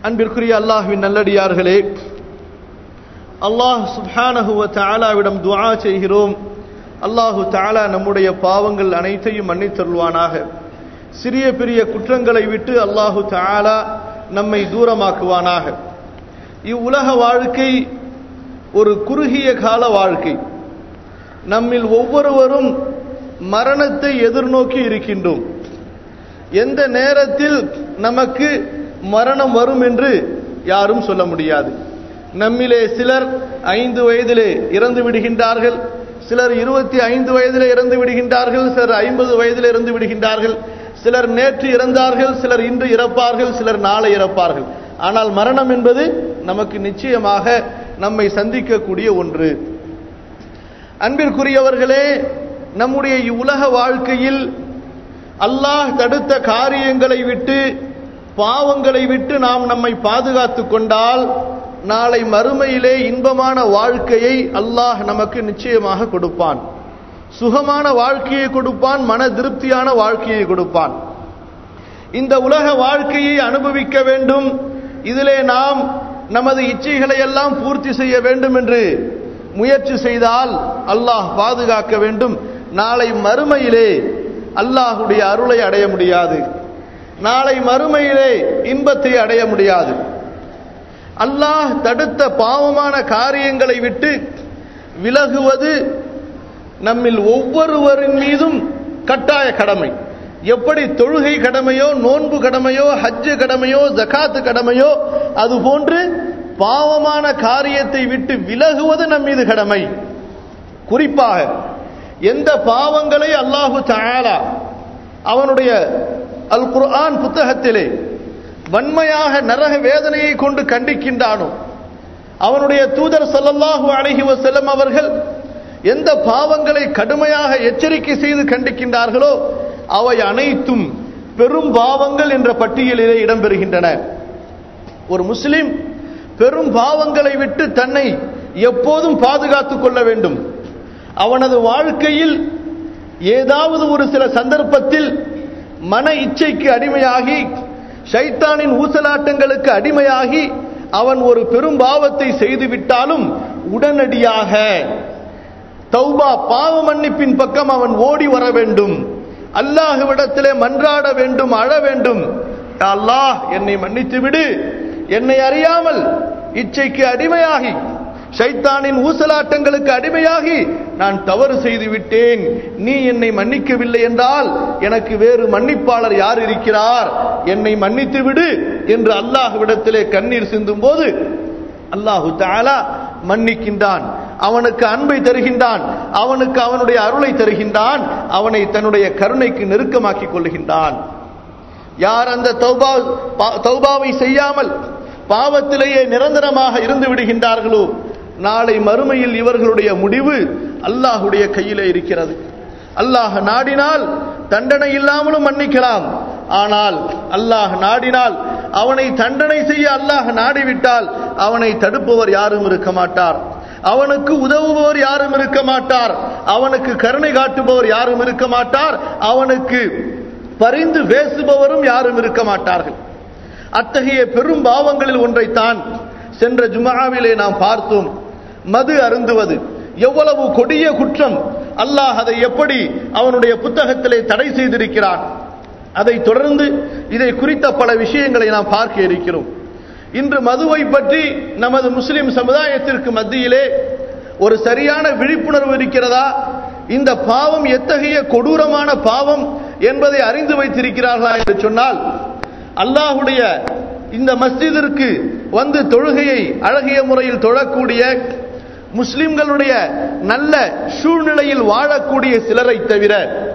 அன்பிற்குரிய அல்லாஹ்வின் நல்லடியார்களே அல்லாஹ் சுப்ஹானஹு வ தஆலாவிடம் துஆ செய்கிறோம் அல்லாஹு தஆலா நம்முடைய பாவங்கள் அனைத்தையும் மன்னித்தருள்வானாக சிறிய பெரிய குற்றங்களை விட்டு அல்லாஹு தஆலா நம்மை தூரமாக்குவானாக இவ்வுலக வாழ்க்கை ஒரு குறுகிய கால வாழ்க்கை நம்மில் ஒவ்வொருவரும் மரணத்தை எதிர்நோக்கி இருக்கின்றோம் எந்த நேரத்தில் நமக்கு மரணம் வரும் என்று யாரும் சொல்ல முடியாது நம்மிலே சிலர் ஐந்து வயதிலே இறந்து விடுகின்றார்கள் சிலர் இருபத்தி ஐந்து வயதிலே இறந்து விடுகின்றார்கள் சிலர் ஐம்பது வயதிலே இறந்து விடுகின்றார்கள் சிலர் நேற்று இறந்தார்கள் சிலர் இன்று இறப்பார்கள் சிலர் நாளை இறப்பார்கள் ஆனால் மரணம் என்பது நமக்கு நிச்சயமாக நம்மை சந்திக்கக்கூடிய ஒன்று அன்பிற்குரியவர்களே நம்முடைய இவ்வுலக வாழ்க்கையில் அல்லாஹ் தடுத்த காரியங்களை விட்டு பாவங்களை விட்டு நாம் நம்மை பாதுகாத்து கொண்டால் நாளை மறுமையிலே இன்பமான வாழ்க்கையை அல்லாஹ் நமக்கு நிச்சயமாக கொடுப்பான் சுகமான வாழ்க்கையை கொடுப்பான் மன திருப்தியான வாழ்க்கையை கொடுப்பான் இந்த உலக வாழ்க்கையை அனுபவிக்க வேண்டும் இதிலே நாம் நமது இச்சைகளை எல்லாம் பூர்த்தி செய்ய வேண்டும் என்று முயற்சி செய்தால் அல்லாஹ் பாதுகாக்க வேண்டும் நாளை மறுமையிலே அல்லாஹுடைய அருளை அடைய முடியாது நாளை மறுமையிலே இன்பத்தை அடைய முடியாது அல்லாஹ் தடுத்த பாவமான காரியங்களை விட்டு விலகுவது நம்மில் ஒவ்வொருவரின் மீதும் கட்டாய கடமை எப்படி தொழுகை கடமையோ நோன்பு கடமையோ ஹஜ்ஜு கடமையோ ஜகாத்து கடமையோ அதுபோன்று பாவமான காரியத்தை விட்டு விலகுவது நம் மீது கடமை குறிப்பாக எந்த பாவங்களை அல்லாஹு தஆலா அவனுடைய அல் குர்ஆன் புத்தகத்திலே வன்மையாக நரக வேதனையை கொண்டு கண்டிக்கின்றானோ அவனுடைய தூதர் ஸல்லல்லாஹு அலைஹி வஸல்லம் அவர்கள் எந்த பாவங்களை கடுமையாக எச்சரிக்கை செய்து கண்டிக்கின்றார்களோ அவை அனைத்தும் பெரும் பாவங்கள் என்ற பட்டியலிலே இடம்பெறுகின்றன ஒரு முஸ்லிம் பெரும் பாவங்களை விட்டு தன்னை எப்போதும் பாதுகாத்துக் கொள்ள வேண்டும் அவனது வாழ்க்கையில் ஏதாவது ஒரு சில சந்தர்ப்பத்தில் மன இச்சைக்கு அடிமையாகி ஷைத்தானின் ஊசலாட்டங்களுக்கு அடிமையாகி அவன் ஒரு பெரும் பாவத்தை செய்துவிட்டாலும் உடனடியாக தௌபா பாவ மன்னிப்பின் பக்கம் அவன் ஓடி வர வேண்டும் அல்லாஹுவிடத்திலே மன்றாட வேண்டும் அழ வேண்டும் அல்லாஹ் என்னை மன்னித்து விடு என்னை அறியாமல் இச்சைக்கு அடிமையாகி ஷைத்தானின் ஊசலாட்டங்களுக்கு அடிமையாகி நான் தவறு செய்து விட்டேன் நீ என்னை மன்னிக்கவில்லை என்றால் எனக்கு வேறு மன்னிப்பாளர் யார் இருக்கிறார் என்னை மன்னித்து விடு என்று அல்லாஹ்விடத்திலே கண்ணீர் சிந்தும் போது அல்லாஹு தாலா மன்னிக்கின்றான் அவனுக்கு அன்பை தருகின்றான் அவனுக்கு அவனுடைய அருளை தருகின்றான் அவனை தன்னுடைய கருணைக்கு நெருக்கமாக்கிக் கொள்கின்றான் யார் அந்த தௌபா தௌபாவை செய்யாமல் பாவத்திலேயே நிரந்தரமாக இருந்து விடுகின்றார்களோ நாளை மறுமையில் இவர்களுடைய முடிவு அல்லாஹுடைய கையிலே இருக்கிறது அல்லாஹ் நாடினால் தண்டனை இல்லாமலும் மன்னிக்கலாம் ஆனால் அல்லாஹ் நாடினால் அவனை தண்டனை செய்ய அல்லாஹ் நாடிவிட்டால் அவனை தடுப்பவர் யாரும் இருக்க மாட்டார் அவனுக்கு உதவுபவர் யாரும் இருக்க மாட்டார் அவனுக்கு கருணை காட்டுபவர் யாரும் இருக்க மாட்டார் அவனுக்கு பரிந்து பேசுபவரும் யாரும் இருக்க மாட்டார்கள் அத்தகைய பெரும் பாவங்களில் ஒன்றைத்தான் சென்ற ஜுமாவிலே நாம் பார்த்தோம் மது அருந்துவது எவ்வளவு கொடிய குற்றம் அல்லாஹ் அதை எப்படி அவனுடைய புத்தகத்திலே தடை செய்திருக்கிறான் அதை தொடர்ந்து இதை குறித்த பல விஷயங்களை நாம் பார்க்க இருக்கிறோம் இன்று மதுவை பற்றி நமது முஸ்லிம் சமுதாயத்திற்கு மத்தியிலே ஒரு சரியான விழிப்புணர்வு இருக்கிறதா இந்த பாவம் எத்தகைய கொடூரமான பாவம் என்பதை அறிந்து வைத்திருக்கிறார்களா என்று சொன்னால் அல்லாஹுடைய இந்த மஸ்ஜிதிற்கு வந்து தொழுகையை அழகிய முறையில் தொழக்கூடிய முஸ்லிம்களுடைய நல்ல சூழ்நிலையில் வாழக்கூடிய சிலரை தவிர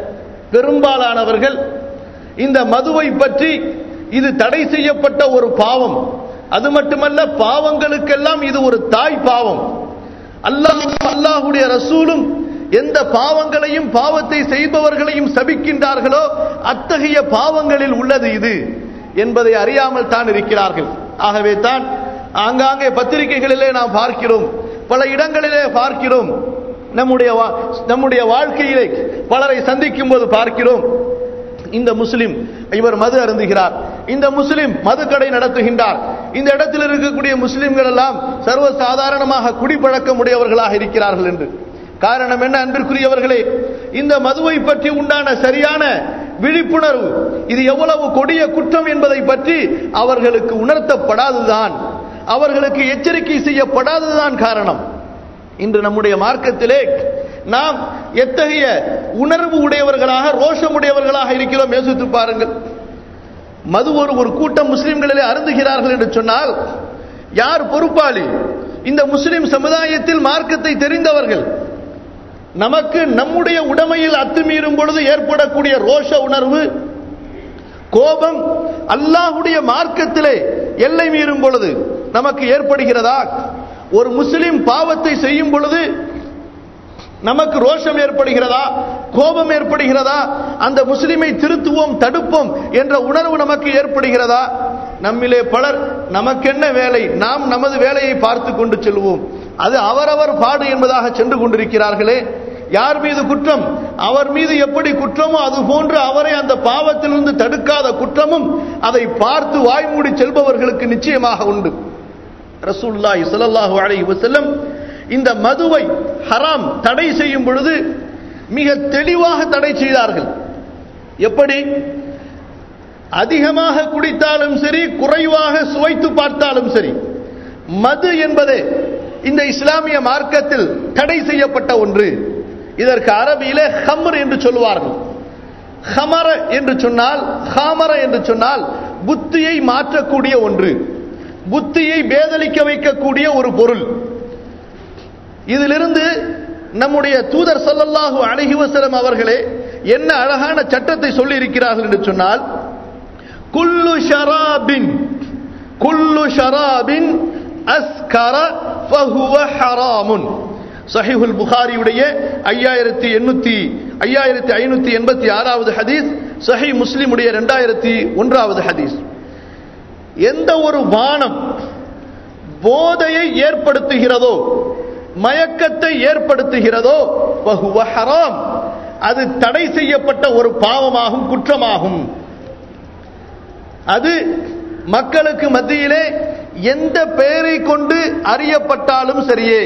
பெரும்பாலானவர்கள் இந்த மதுவை பற்றி இது தடை செய்யப்பட்ட ஒரு பாவம் அது மட்டுமல்ல பாவங்களுக்கெல்லாம் இது ஒரு தாய் பாவம் அல்லாஹ் அல்லாஹுடைய ரசூலும் எந்த பாவங்களையும் பாவத்தை செய்பவர்களையும் சபிக்கின்றார்களோ அத்தகைய பாவங்களில் உள்ளது இது என்பதை அறியாமல் தான் இருக்கிறார்கள் ஆகவே தான் ஆங்காங்கே பத்திரிகைகளிலே நாம் பார்க்கிறோம் பல இடங்களிலே பார்க்கிறோம் நம்முடைய வா- நம்முடைய வாழ்க்கையிலே பலரை சந்திக்கும் போது பார்க்கிறோம் இந்த முஸ்லிம் இவர் மது அருந்துகிறார் இந்த முஸ்லிம் மது கடை நடத்துகின்றார் இந்த இடத்தில் இருக்கக்கூடிய முஸ்லிம்கள் எல்லாம் சர்வ சாதாரணமாக குடிப்பழக்கம் உடையவர்களாக இருக்கிறார்கள் என்று காரணம் என்ன அன்பிற்குரியவர்களே இந்த மதுவை பற்றி உண்டான சரியான விழிப்புணர்வு இது எவ்வளவு கொடிய குற்றம் என்பதை பற்றி அவர்களுக்கு உணர்த்தப்படாததுதான் அவர்களுக்கு எச்சரிக்கை செய்யப்படாததுதான் காரணம் இன்று நம்முடைய மார்க்கத்திலே நாம் எத்தகைய உணர்வு உடையவர்களாக ரோஷம் உடையவர்களாக இருக்கிறோம் யோசித்து பாருங்கள் மது ஒரு ஒரு கூட்டம் முஸ்லிம்களிலே அருந்துகிறார்கள் என்று சொன்னால் யார் பொறுப்பாளி இந்த முஸ்லிம் சமுதாயத்தில் மார்க்கத்தை தெரிந்தவர்கள் நமக்கு நம்முடைய உடைமையில் அத்துமீறும் பொழுது ஏற்படக்கூடிய ரோஷ உணர்வு கோபம் அல்லாஹுடைய மார்க்கத்திலே எல்லை மீறும் பொழுது நமக்கு ஏற்படுகிறதா ஒரு முஸ்லிம் பாவத்தை செய்யும் பொழுது நமக்கு ரோஷம் ஏற்படுகிறதா கோபம் ஏற்படுகிறதா அந்த முஸ்லிமை திருத்துவோம் தடுப்போம் என்ற உணர்வு நமக்கு ஏற்படுகிறதா நம்மிலே பலர் நமக்கென்ன வேலை நாம் நமது வேலையை பார்த்து கொண்டு செல்வோம் அது அவரவர் பாடு என்பதாக சென்று கொண்டிருக்கிறார்களே யார் மீது குற்றம் அவர் மீது எப்படி குற்றமோ அது போன்று அவரை அந்த பாவத்திலிருந்து தடுக்காத குற்றமும் அதை பார்த்து வாய்மூடி செல்பவர்களுக்கு நிச்சயமாக உண்டு ரசூல்லாஹி ஸல்லல்லாஹு அலைஹி வஸல்லம் இந்த மதுவை ஹராம் தடை செய்யும் பொழுது மிக தெளிவாக தடை செய்தார்கள் எப்படி அதிகமாக குடித்தாலும் சரி குறைவாக சுவைத்து பார்த்தாலும் சரி மது என்பது இந்த இஸ்லாமிய மார்க்கத்தில் தடை செய்யப்பட்ட ஒன்று இதற்கு அரபியிலே ஹம்ர் என்று சொல்லுவார்கள் ஹமர என்று சொன்னால் ஹாமர என்று சொன்னால் புத்தியை மாற்றக்கூடிய ஒன்று புத்தியை பேதலிக்க வைக்கக்கூடிய ஒரு பொருள் இதிலிருந்து நம்முடைய தூதர் சொல்லல்லாஹு அழகி வசலம் அவர்களே என்ன அழகான சட்டத்தை சொல்லி இருக்கிறார்கள் என்று சொன்னால் குல்லு ஷராபின் குல்லு ஷராபின் அஸ்கர ஃபஹுவ ஹராமுன் சஹிஹுல் புகாரியுடைய ஐயாயிரத்தி எண்ணூத்தி ஐயாயிரத்தி ஐநூத்தி எண்பத்தி ஆறாவது ஹதீஸ் சஹி முஸ்லிமுடைய இரண்டாயிரத்தி ஒன்றாவது ஹதீஸ் எந்த ஒரு பானம் போதையை ஏற்படுத்துகிறதோ மயக்கத்தை ஏற்படுத்துகிறதோ வஹுவ ஹராம் அது தடை செய்யப்பட்ட ஒரு பாவமாகும் குற்றமாகும் அது மக்களுக்கு மத்தியிலே எந்த பெயரை கொண்டு அறியப்பட்டாலும் சரியே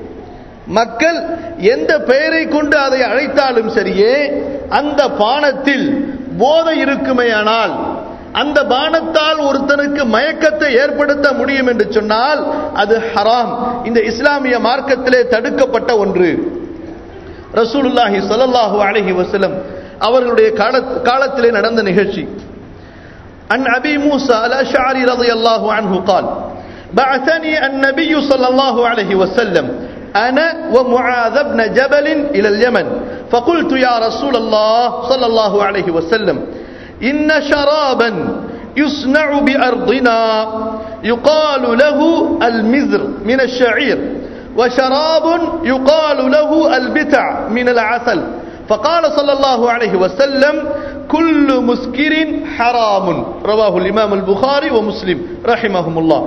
மக்கள் எந்த பெயரை கொண்டு அதை அழைத்தாலும் சரியே அந்த பானத்தில் போதை இருக்குமேயானால் அந்த பானத்தால் ஒருத்தனுக்கு மயக்கத்தை ஏற்படுத்த முடியும் என்று சொன்னால் அது ஹராம் இந்த இஸ்லாமிய மார்க்கத்திலே தடுக்கப்பட்ட ஒன்று ரசூலுல்லாஹி ஸல்லல்லாஹு அலைஹி வஸல்லம் அவர்களுடைய காலத்திலே நடந்த நிகழ்ச்சி عن أبي موسى الأشعري رضي الله عنه قال بعثني النبي صلى الله عليه وسلم أنا ومعاذ بن جبل إلى اليمن فقلت يا رسول الله صلى الله عليه وسلم إن شرابا يصنع بأرضنا يقال له المزر من الشعير وشراب يقال له البتع من العسل فقال صلى الله عليه وسلم كل مسكر حرام رواه الإمام البخاري ومسلم رحمهم الله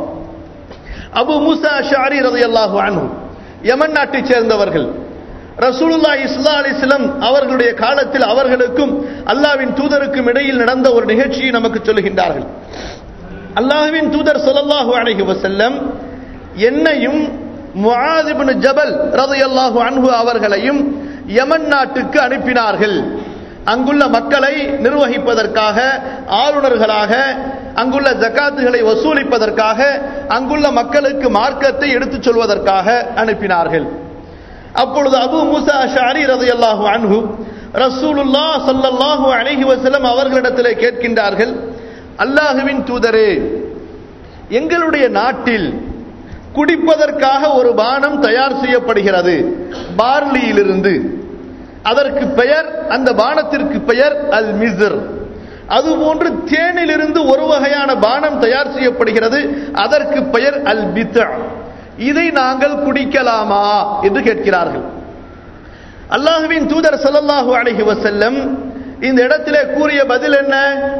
அபு மூசா ஷாரி ரதி அல்லாஹு அன்ஹு யமன் நாட்டைச் சேர்ந்தவர்கள் ரசூலுல்லா இஸ்லா அலிஸ்லம் அவர்களுடைய காலத்தில் அவர்களுக்கும் அல்லாவின் தூதருக்கும் இடையில் நடந்த ஒரு நிகழ்ச்சியை நமக்கு சொல்லுகின்றார்கள் அல்லாஹுவின் தூதர் சொல்லல்லாஹு அலைஹி வசல்லம் என்னையும் முஆதிபின் ஜபல் ரதையல்லாஹு அன்ஹு அவர்களையும் யமன் நாட்டுக்கு அனுப்பினார்கள் அங்குள்ள மக்களை நிர்வகிப்பதற்காக ஆளுநர்களாக அங்குள்ள ஜக்காத்துகளை வசூலிப்பதற்காக அங்குள்ள மக்களுக்கு மார்க்கத்தை எடுத்துச் சொல்வதற்காக அனுப்பினார்கள் அப்பொழுது அபு மூசா ஷாரி ரதையல்லாஹு அன்ஹு ரசூலுல்லா சல்லல்லாஹு அலைஹி வஸல்லம் அவர்களிடத்திலே கேட்கின்றார்கள் அல்லாஹுவின் தூதரே எங்களுடைய நாட்டில் குடிப்பதற்காக ஒரு பானம் தயார் செய்யப்படுகிறது பார்லியிலிருந்து அதற்கு பெயர் அந்த பானத்திற்கு பெயர் அல் மிசர் அதுபோன்று தேனிலிருந்து ஒரு வகையான பானம் தயார் செய்யப்படுகிறது அதற்கு பெயர் அல் பித்த இதை நாங்கள் குடிக்கலாமா என்று கேட்கிறார்கள் அல்லாஹுவின் தூதர் சல்லல்லாஹு அலைஹி வசல்லம் இந்த இடத்திலே கூறிய பதில் என்ன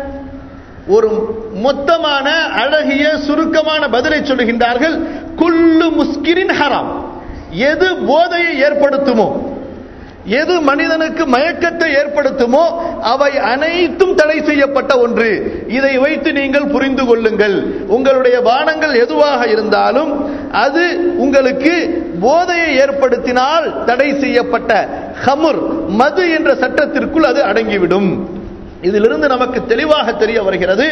ஒரு மொத்தமான அழகிய சுருக்கமான பதிலை சொல்லுகின்றார்கள் குல்லு முஸ்கிரின் ஹராம் எது போதையை ஏற்படுத்துமோ எது மனிதனுக்கு மயக்கத்தை ஏற்படுத்துமோ அவை அனைத்தும் தடை செய்யப்பட்ட ஒன்று இதை வைத்து நீங்கள் புரிந்து கொள்ளுங்கள் உங்களுடைய பானங்கள் எதுவாக இருந்தாலும் அது உங்களுக்கு போதையை ஏற்படுத்தினால் தடை செய்யப்பட்ட ஹமுர் மது என்ற சட்டத்திற்குள் அது அடங்கிவிடும் இதிலிருந்து நமக்கு தெளிவாக தெரிய வருகிறது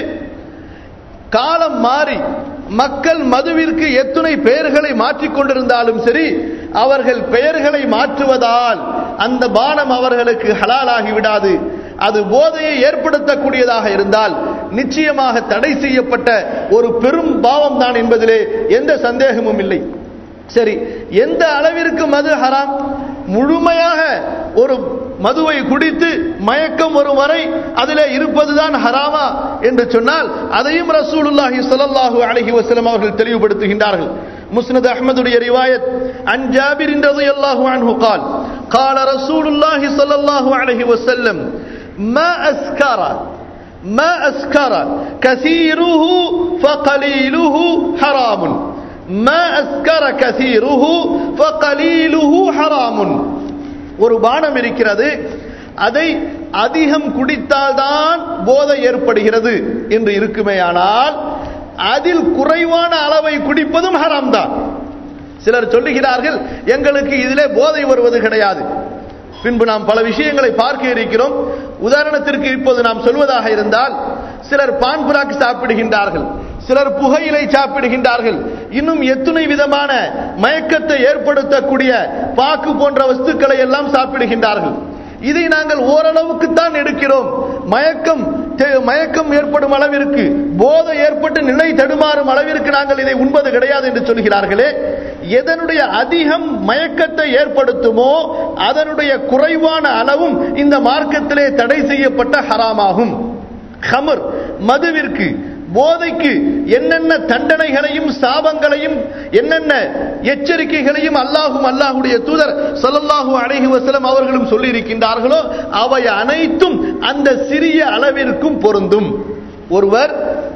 காலம் மாறி மக்கள் மதுவிற்கு எத்துணை பெயர்களை மாற்றிக் கொண்டிருந்தாலும் சரி அவர்கள் பெயர்களை மாற்றுவதால் அந்த பானம் அவர்களுக்கு ஹலாலாகி விடாது அது போதையை ஏற்படுத்தக்கூடியதாக இருந்தால் நிச்சயமாக தடை செய்யப்பட்ட ஒரு பெரும் பாவம் தான் என்பதிலே எந்த சந்தேகமும் இல்லை சரி எந்த அளவிற்கு மது ஹராம் முழுமையாக ஒரு மதுவை குடித்து மயக்கம் வரும் வரை அதிலே இருப்பதுதான் ஹராமா என்று சொன்னால் அதையும் ரசூலுல்லாஹி ஸல்லல்லாஹு அலைஹி வஸல்லம் அவர்கள் தெளிவுபடுத்துகின்றார்கள் முஸ்னத் அஹ்மதுடைய ரிவாயத் அன் ஜாபிர் ரலியல்லாஹு அன்ஹு قال قال رسول الله صلى الله عليه وسلم ما أسكر ما أسكر كثيره فقليله حرام ما أسكر كثيره فقليله حرام ஒரு பானம் இருக்கிறது அதை அதிகம் குடித்தால்தான் போதை ஏற்படுகிறது என்று இருக்குமேயானால் அதில் குறைவான அளவை குடிப்பதும் ஹராம் தான் சிலர் சொல்லுகிறார்கள் எங்களுக்கு இதிலே போதை வருவது கிடையாது பின்பு நாம் பல விஷயங்களை பார்க்க இருக்கிறோம் உதாரணத்திற்கு இப்போது நாம் சொல்வதாக இருந்தால் சிலர் பான் புராக்கு சாப்பிடுகின்றார்கள் சிலர் புகையிலை சாப்பிடுகின்றார்கள் இன்னும் எத்துணை விதமான மயக்கத்தை ஏற்படுத்தக்கூடிய பாக்கு போன்ற வஸ்துக்களை எல்லாம் சாப்பிடுகின்றார்கள் இதை நாங்கள் ஓரளவுக்கு தான் எடுக்கிறோம் மயக்கம் தே- மயக்கம் ஏற்படும் அளவிற்கு போதை ஏற்பட்டு நிலை தடுமாறும் அளவிற்கு நாங்கள் இதை உண்பது கிடையாது என்று சொல்கிறார்களே எதனுடைய அதிகம் மயக்கத்தை ஏற்படுத்துமோ அதனுடைய குறைவான அளவும் இந்த மார்க்கத்திலே தடை செய்யப்பட்ட ஹராமாகும் ஹமர் மதுவிற்கு போதைக்கு என்னென்ன தண்டனைகளையும் சாபங்களையும் என்னென்ன எச்சரிக்கைகளையும் அல்லாஹும் அல்லாஹுடைய தூதர் ஸல்லல்லாஹு அலைஹி வஸல்லம் அவர்களும் சொல்லி இருக்கின்றார்களோ அவை அனைத்தும் அந்த சிறிய அளவிற்கும் பொருந்தும் ஒருவர்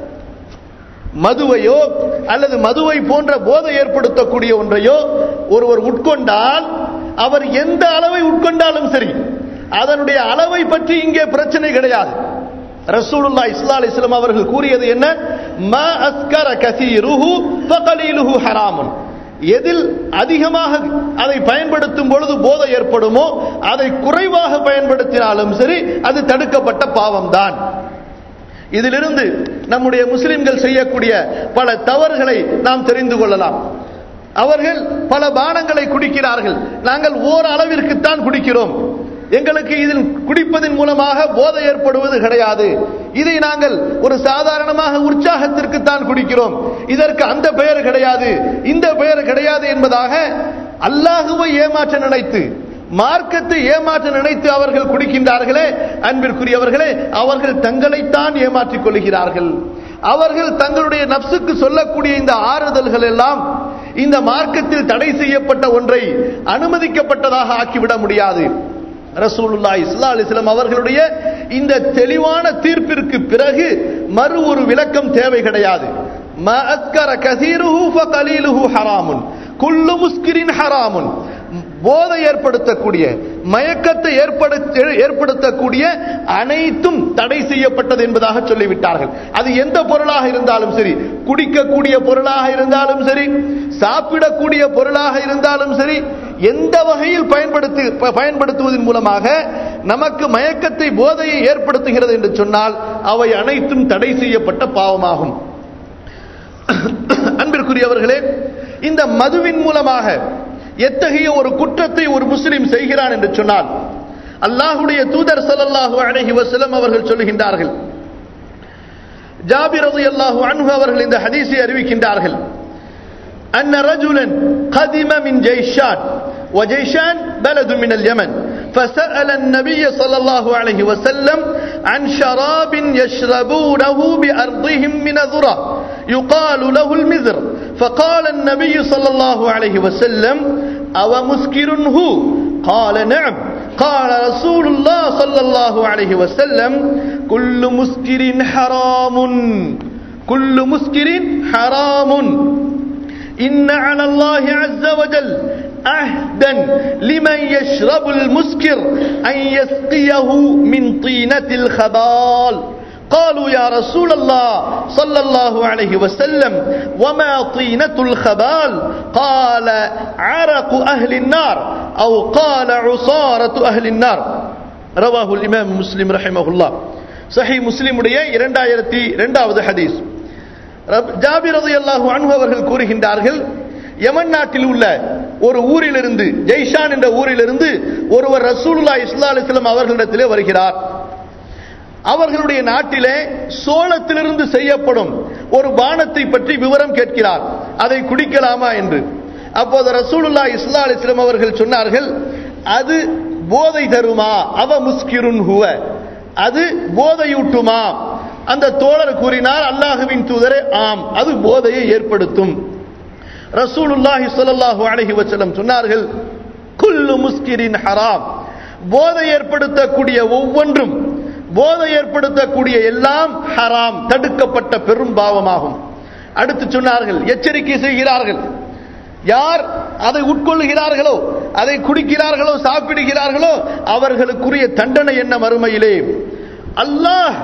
மதுவையோ அல்லது மதுவை போன்ற போதை ஏற்படுத்தக்கூடிய ஒன்றையோ ஒருவர் உட்கொண்டால் அவர் எந்த அளவை உட்கொண்டாலும் சரி அதனுடைய அளவை பற்றி இங்கே பிரச்சனை கிடையாது ரசூலுல்லாஹி ஸல்லல்லாஹு அலைஹி வஸல்லம் அவர்கள் கூறியது என்ன மா அஸ்கர கஸீருஹு ஃபகலீலுஹு ஹராமுன் எதில் அதிகமாக அதை பயன்படுத்தும் பொழுது போதை ஏற்படுமோ அதை குறைவாக பயன்படுத்தினாலும் சரி அது தடுக்கப்பட்ட பாவம்தான் இதிலிருந்து நம்முடைய முஸ்லிம்கள் செய்யக்கூடிய பல தவறுகளை நாம் தெரிந்து கொள்ளலாம் அவர்கள் பல பானங்களை குடிக்கிறார்கள் நாங்கள் ஓர் அளவிற்குத்தான் குடிக்கிறோம் எங்களுக்கு இதில் குடிப்பதன் மூலமாக போதை ஏற்படுவது கிடையாது இதை நாங்கள் ஒரு சாதாரணமாக உற்சாகத்திற்கு தான் குடிக்கிறோம் இதற்கு அந்த பெயர் கிடையாது இந்த பெயர் கிடையாது என்பதாக அல்லாஹுவை ஏமாற்ற நினைத்து மார்க்கத்தை ஏமாற்ற நினைத்து அவர்கள் குடிக்கின்றார்களே அன்பிற்குரியவர்களே அவர்கள் தங்களைத்தான் ஏமாற்றிக் கொள்கிறார்கள் அவர்கள் தங்களுடைய நப்சுக்கு சொல்லக்கூடிய இந்த ஆறுதல்கள் எல்லாம் இந்த மார்க்கத்தில் தடை செய்யப்பட்ட ஒன்றை அனுமதிக்கப்பட்டதாக ஆக்கிவிட முடியாது ரசூலுல்லாஹி ஸல்லல்லாஹு அலைஹி வஸல்லம் அவர்களுடைய இந்த தெளிவான தீர்ப்பிற்கு பிறகு மறு ஒரு விளக்கம் தேவை கிடையாது மா அஸ்கர கஸீருஹு ஃபகலீலுஹு ஹராமுன் குல்லு முஸ்கிரின் ஹராமுன் போதை ஏற்படுத்தக்கூடிய மயக்கத்தை ஏற்படுத்த ஏற்படுத்தக்கூடிய அனைத்தும் தடை செய்யப்பட்டது என்பதாக சொல்லிவிட்டார்கள் அது எந்த பொருளாக இருந்தாலும் சரி குடிக்கக்கூடிய பொருளாக இருந்தாலும் சரி சாப்பிடக்கூடிய பொருளாக இருந்தாலும் சரி எந்த வகையில் பயன்படுத்தி ப- பயன்படுத்துவதன் மூலமாக நமக்கு மயக்கத்தை போதையை ஏற்படுத்துகிறது என்று சொன்னால் அவை அனைத்தும் தடை செய்யப்பட்ட பாவமாகும் அன்பிற்குரியவர்களே இந்த மதுவின் மூலமாக எத்தகைய ஒரு குற்றத்தை ஒரு முஸ்லிம் செய்கிறான் என்று சொன்னால் அல்லாஹுடைய தூதர் ஸல்லல்லாஹு அலைஹி வஸல்லம் அவர்கள் சொல்லுகின்றார்கள் ஜாபிர் ரலியல்லாஹு அன்ஹு அவர்கள் இந்த ஹதீஸை அறிவிக்கின்றார்கள் أن رجلا قدم من جيشان وجيشان بلد من اليمن فسأل النبي صلى الله عليه وسلم عن شراب يشربونه بأرضهم من ذرة يقال له المزر فقال النبي صلى الله عليه وسلم أو مسكر هو قال نعم قال رسول الله صلى الله عليه وسلم كل مسكر حرام كل مسكر حرام إن على الله عز وجل عهدا لمن يشرب المسكر أن يسقيه من طينة الخبال قالوا يا رسول الله صلى الله عليه وسلم وما طينة الخبال قال عرق أهل النار أو قال عصارة أهل النار رواه الإمام مسلم رحمه الله சஹி முஸ்லிமுடைய இரண்டாயிரத்தி இரண்டாவது ஹதீஸ் ஜாபிர் ரலியல்லாஹு அன்ஹு அவர்கள் கூறுகின்றார்கள் யமன் நாட்டில் உள்ள ஒரு ஊரிலிருந்து ஜெய்ஷான் என்ற ஊரிலிருந்து ஒருவர் ரசூலுல்லாஹி ஸல்லல்லாஹு அலைஹி வஸல்லம் அவர்களிடத்திலே வருகிறார் அவர்களுடைய நாட்டிலே சோளத்திலிருந்து செய்யப்படும் ஒரு பானத்தை பற்றி விவரம் கேட்கிறார் அதை குடிக்கலாமா என்று அப்போது ரசூலுல்லா இஸ்லா அலிஸ்லாம் அவர்கள் சொன்னார்கள் அது போதை தருமா அவ முஸ்கிருன் ஹுவ அது போதையூட்டுமா அந்த தோழர் கூறினார் அல்லாஹுவின் தூதரே ஆம் அது போதையை ஏற்படுத்தும் ரசூலுல்லாஹி ஸல்லல்லாஹு அலைஹி வஸல்லம் சொன்னார்கள் குல்லு முஸ்கிரின் ஹராம் போதை ஏற்படுத்தக்கூடிய ஒவ்வொன்றும் போதை ஏற்படுத்தக்கூடிய எல்லாம் ஹராம் தடுக்கப்பட்ட பெரும் பாவமாகும் அடுத்து சொன்னார்கள் எச்சரிக்கை செய்கிறார்கள் யார் அதை உட்கொள்ளுகிறார்களோ அதை குடிக்கிறார்களோ சாப்பிடுகிறார்களோ அவர்களுக்குரிய தண்டனை என்ன மறுமையிலே அல்லாஹ்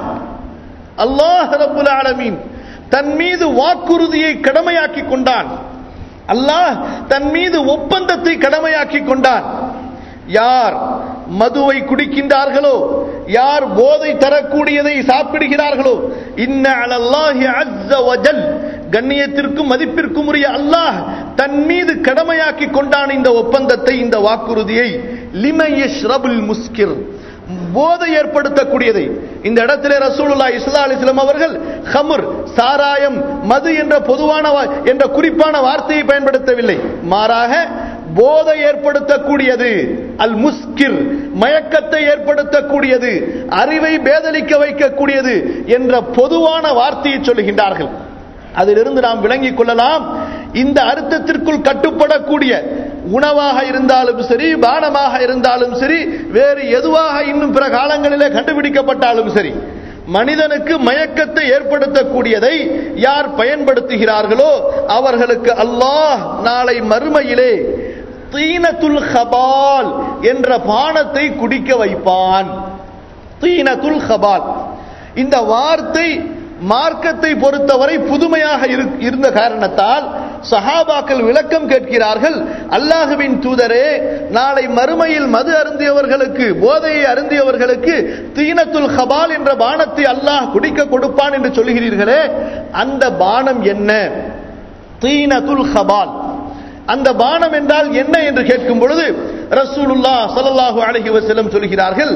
அல்லாஹ் ரப்புல் ஆலமீன் தன் மீது வாக்குறுதியை கடமையாக்கி கொண்டான் அல்லாஹ் தன் மீது ஒப்பந்தத்தை கடமையாக்கி கொண்டான் யார் மதுவை குடிக்கின்றார்களோ யார் போதை தரக்கூடியதை சாப்பிடுகிறார்களோ இன்ன அலல்லாஹி அஸ்ஸ வஜல் கண்ணியத்திற்கும் மதிப்பிற்கும் உரிய அல்லாஹ் தன் மீது கடமையாக்கி கொண்டான் இந்த ஒப்பந்தத்தை இந்த வாக்குறுதியை லிமையஷ்ரபுல் முஸ்கிர் போதை ஏற்படுத்தக்கூடியதை இந்த இடத்திலே ரசூலுல்லா இஸ்லா அலிஸ்லாம் அவர்கள் ஹமுர் சாராயம் மது என்ற பொதுவான என்ற குறிப்பான வார்த்தையை பயன்படுத்தவில்லை மாறாக போதை ஏற்படுத்தக்கூடியது அல் முஸ்கிர் மயக்கத்தை ஏற்படுத்தக்கூடியது அறிவை பேதலிக்க வைக்கக்கூடியது என்ற பொதுவான வார்த்தையை சொல்லுகின்றார்கள் அதிலிருந்து நாம் விளங்கிக் கொள்ளலாம் இந்த அர்த்தத்திற்குள் கட்டுப்படக்கூடிய உணவாக இருந்தாலும் சரி பானமாக இருந்தாலும் சரி வேறு எதுவாக இன்னும் பிற காலங்களிலே கண்டுபிடிக்கப்பட்டாலும் சரி மனிதனுக்கு மயக்கத்தை ஏற்படுத்தக்கூடியதை யார் பயன்படுத்துகிறார்களோ அவர்களுக்கு அல்லாஹ் நாளை மறுமையிலே தீனத்துல் ஹபால் என்ற பானத்தை குடிக்க வைப்பான் தீனத்துல் ஹபால் இந்த வார்த்தை மார்க்கத்தை பொறுத்தவரை புதுமையாக இருந்த காரணத்தால் சஹாபாக்கள் விளக்கம் கேட்கிறார்கள் அல்லாஹுவின் தூதரே நாளை மறுமையில் மது அருந்தியவர்களுக்கு போதையை அருந்தியவர்களுக்கு தீனத்துல் ஹபால் என்ற பானத்தை அல்லாஹ் குடிக்க கொடுப்பான் என்று சொல்கிறீர்களே அந்த பானம் என்ன தீனத்துல் ஹபால் அந்த பானம் என்றால் என்ன என்று கேட்கும் பொழுது ரசூலுல்லா ஸல்லல்லாஹு அலைஹி வஸல்லம் சொல்கிறார்கள்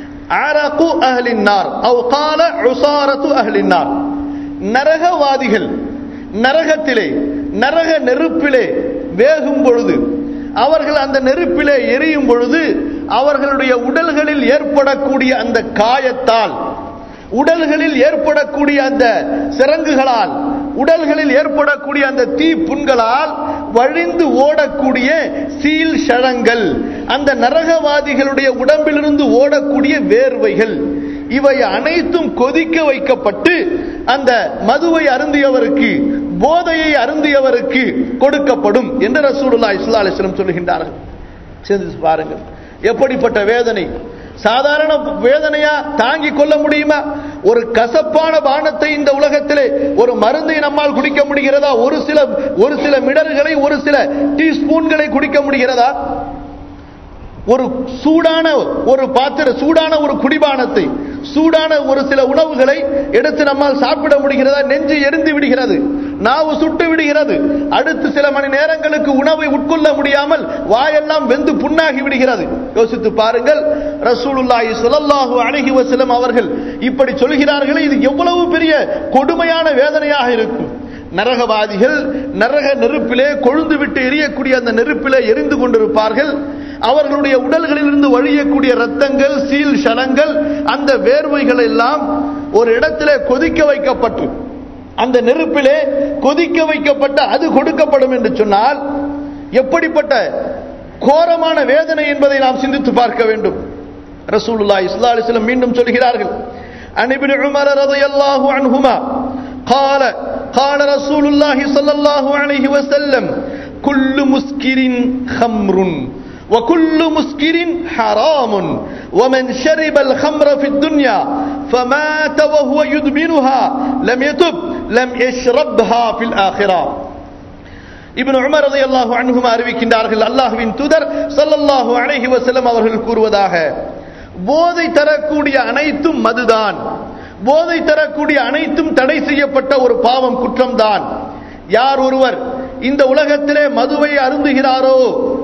அரகு அஹ்லின் நார் அவ் கால உசாரத்து அஹ்லின் நார் நரகவாதிகள் நரகத்திலே நரக நெருப்பிலே வேகும் பொழுது அவர்கள் அந்த நெருப்பிலே எரியும் பொழுது அவர்களுடைய உடல்களில் ஏற்படக்கூடிய அந்த காயத்தால் உடல்களில் ஏற்படக்கூடிய அந்த சிறங்குகளால் உடல்களில் ஏற்படக்கூடிய அந்த தீ புண்களால் வழிந்து ஓடக்கூடிய சீல் ஷழங்கள் அந்த நரகவாதிகளுடைய உடம்பிலிருந்து ஓடக்கூடிய வேர்வைகள் இவை அனைத்தும் கொதிக்க வைக்கப்பட்டு அந்த மதுவை அருந்தியவருக்கு போதையை அருந்தியவருக்கு கொடுக்கப்படும் என்று ரசூலுல்லா இஸ்லா அலிஸ்லம் சொல்லுகின்றார்கள் சிந்தித்து பாருங்கள் எப்படிப்பட்ட வேதனை சாதாரண வேதனையா தாங்கிக் கொள்ள முடியுமா ஒரு கசப்பான பானத்தை இந்த உலகத்திலே ஒரு மருந்தை நம்மால் குடிக்க முடிகிறதா ஒரு சில ஒரு சில மிடர்களை ஒரு சில டீஸ்பூன்களை குடிக்க முடிகிறதா ஒரு சூடான ஒரு பாத்திர சூடான ஒரு குடிபானத்தை சூடான ஒரு சில உணவுகளை எடுத்து நம்மால் சாப்பிட முடிகிறதா நெஞ்சு எரிந்து விடுகிறது நாவு சுட்டு விடுகிறது அடுத்து சில மணி நேரங்களுக்கு உணவை உட்கொள்ள முடியாமல் வாயெல்லாம் வெந்து புண்ணாகி விடுகிறது யோசித்து பாருங்கள் ரசூலுல்லாஹி ஸல்லல்லாஹு அலைஹி வஸல்லம் அவர்கள் இப்படி சொல்கிறார்கள் இது எவ்வளவு பெரிய கொடுமையான வேதனையாக இருக்கும் நரகவாதிகள் நரக நெருப்பிலே கொழுந்து விட்டு எரியக்கூடிய அந்த நெருப்பிலே எரிந்து கொண்டிருப்பார்கள் அவர்களுடைய உடல்களிலிருந்து வழியக்கூடிய ரத்தங்கள் சீல் சலங்கள் அந்த வேர்வைகள் எல்லாம் ஒரு இடத்திலே கொதிக்க வைக்கப்பட்டு அந்த நெருப்பிலே கொதிக்க வைக்கப்பட்ட அது கொடுக்கப்படும் என்று சொன்னால் எப்படிப்பட்ட கோரமான வேதனை என்பதை நாம் சிந்தித்து பார்க்க வேண்டும் ரசூலுல்லாஹி ஸல்லல்லாஹு அலைஹி வஸல்லம் மீண்டும் சொல்கிறார்கள் عن ابن عمر رضي الله عنهما قال قال رسول الله صلى الله عليه وسلم كل مسكر خمر وكل مسكر حرام ومن شرب الخمر في الدنيا فمات وهو يدمنها لم يتب لم يشربها في الآخرة இப்னு உமர் ரலியல்லாஹு அன்ஹுமா அறிவிக்கின்றார்கள் அல்லாஹ்வின் தூதர் ஸல்லல்லாஹு அலைஹி வஸல்லம் அவர்கள் கூறுவதாக போதை தரக்கூடிய அனைத்தும் மதுதான் போதை தரக்கூடிய அனைத்தும் தடை செய்யப்பட்ட ஒரு பாவம் குற்றம்தான் யார் ஒருவர் இந்த உலகத்திலே மதுவை அருந்துகிறாரோ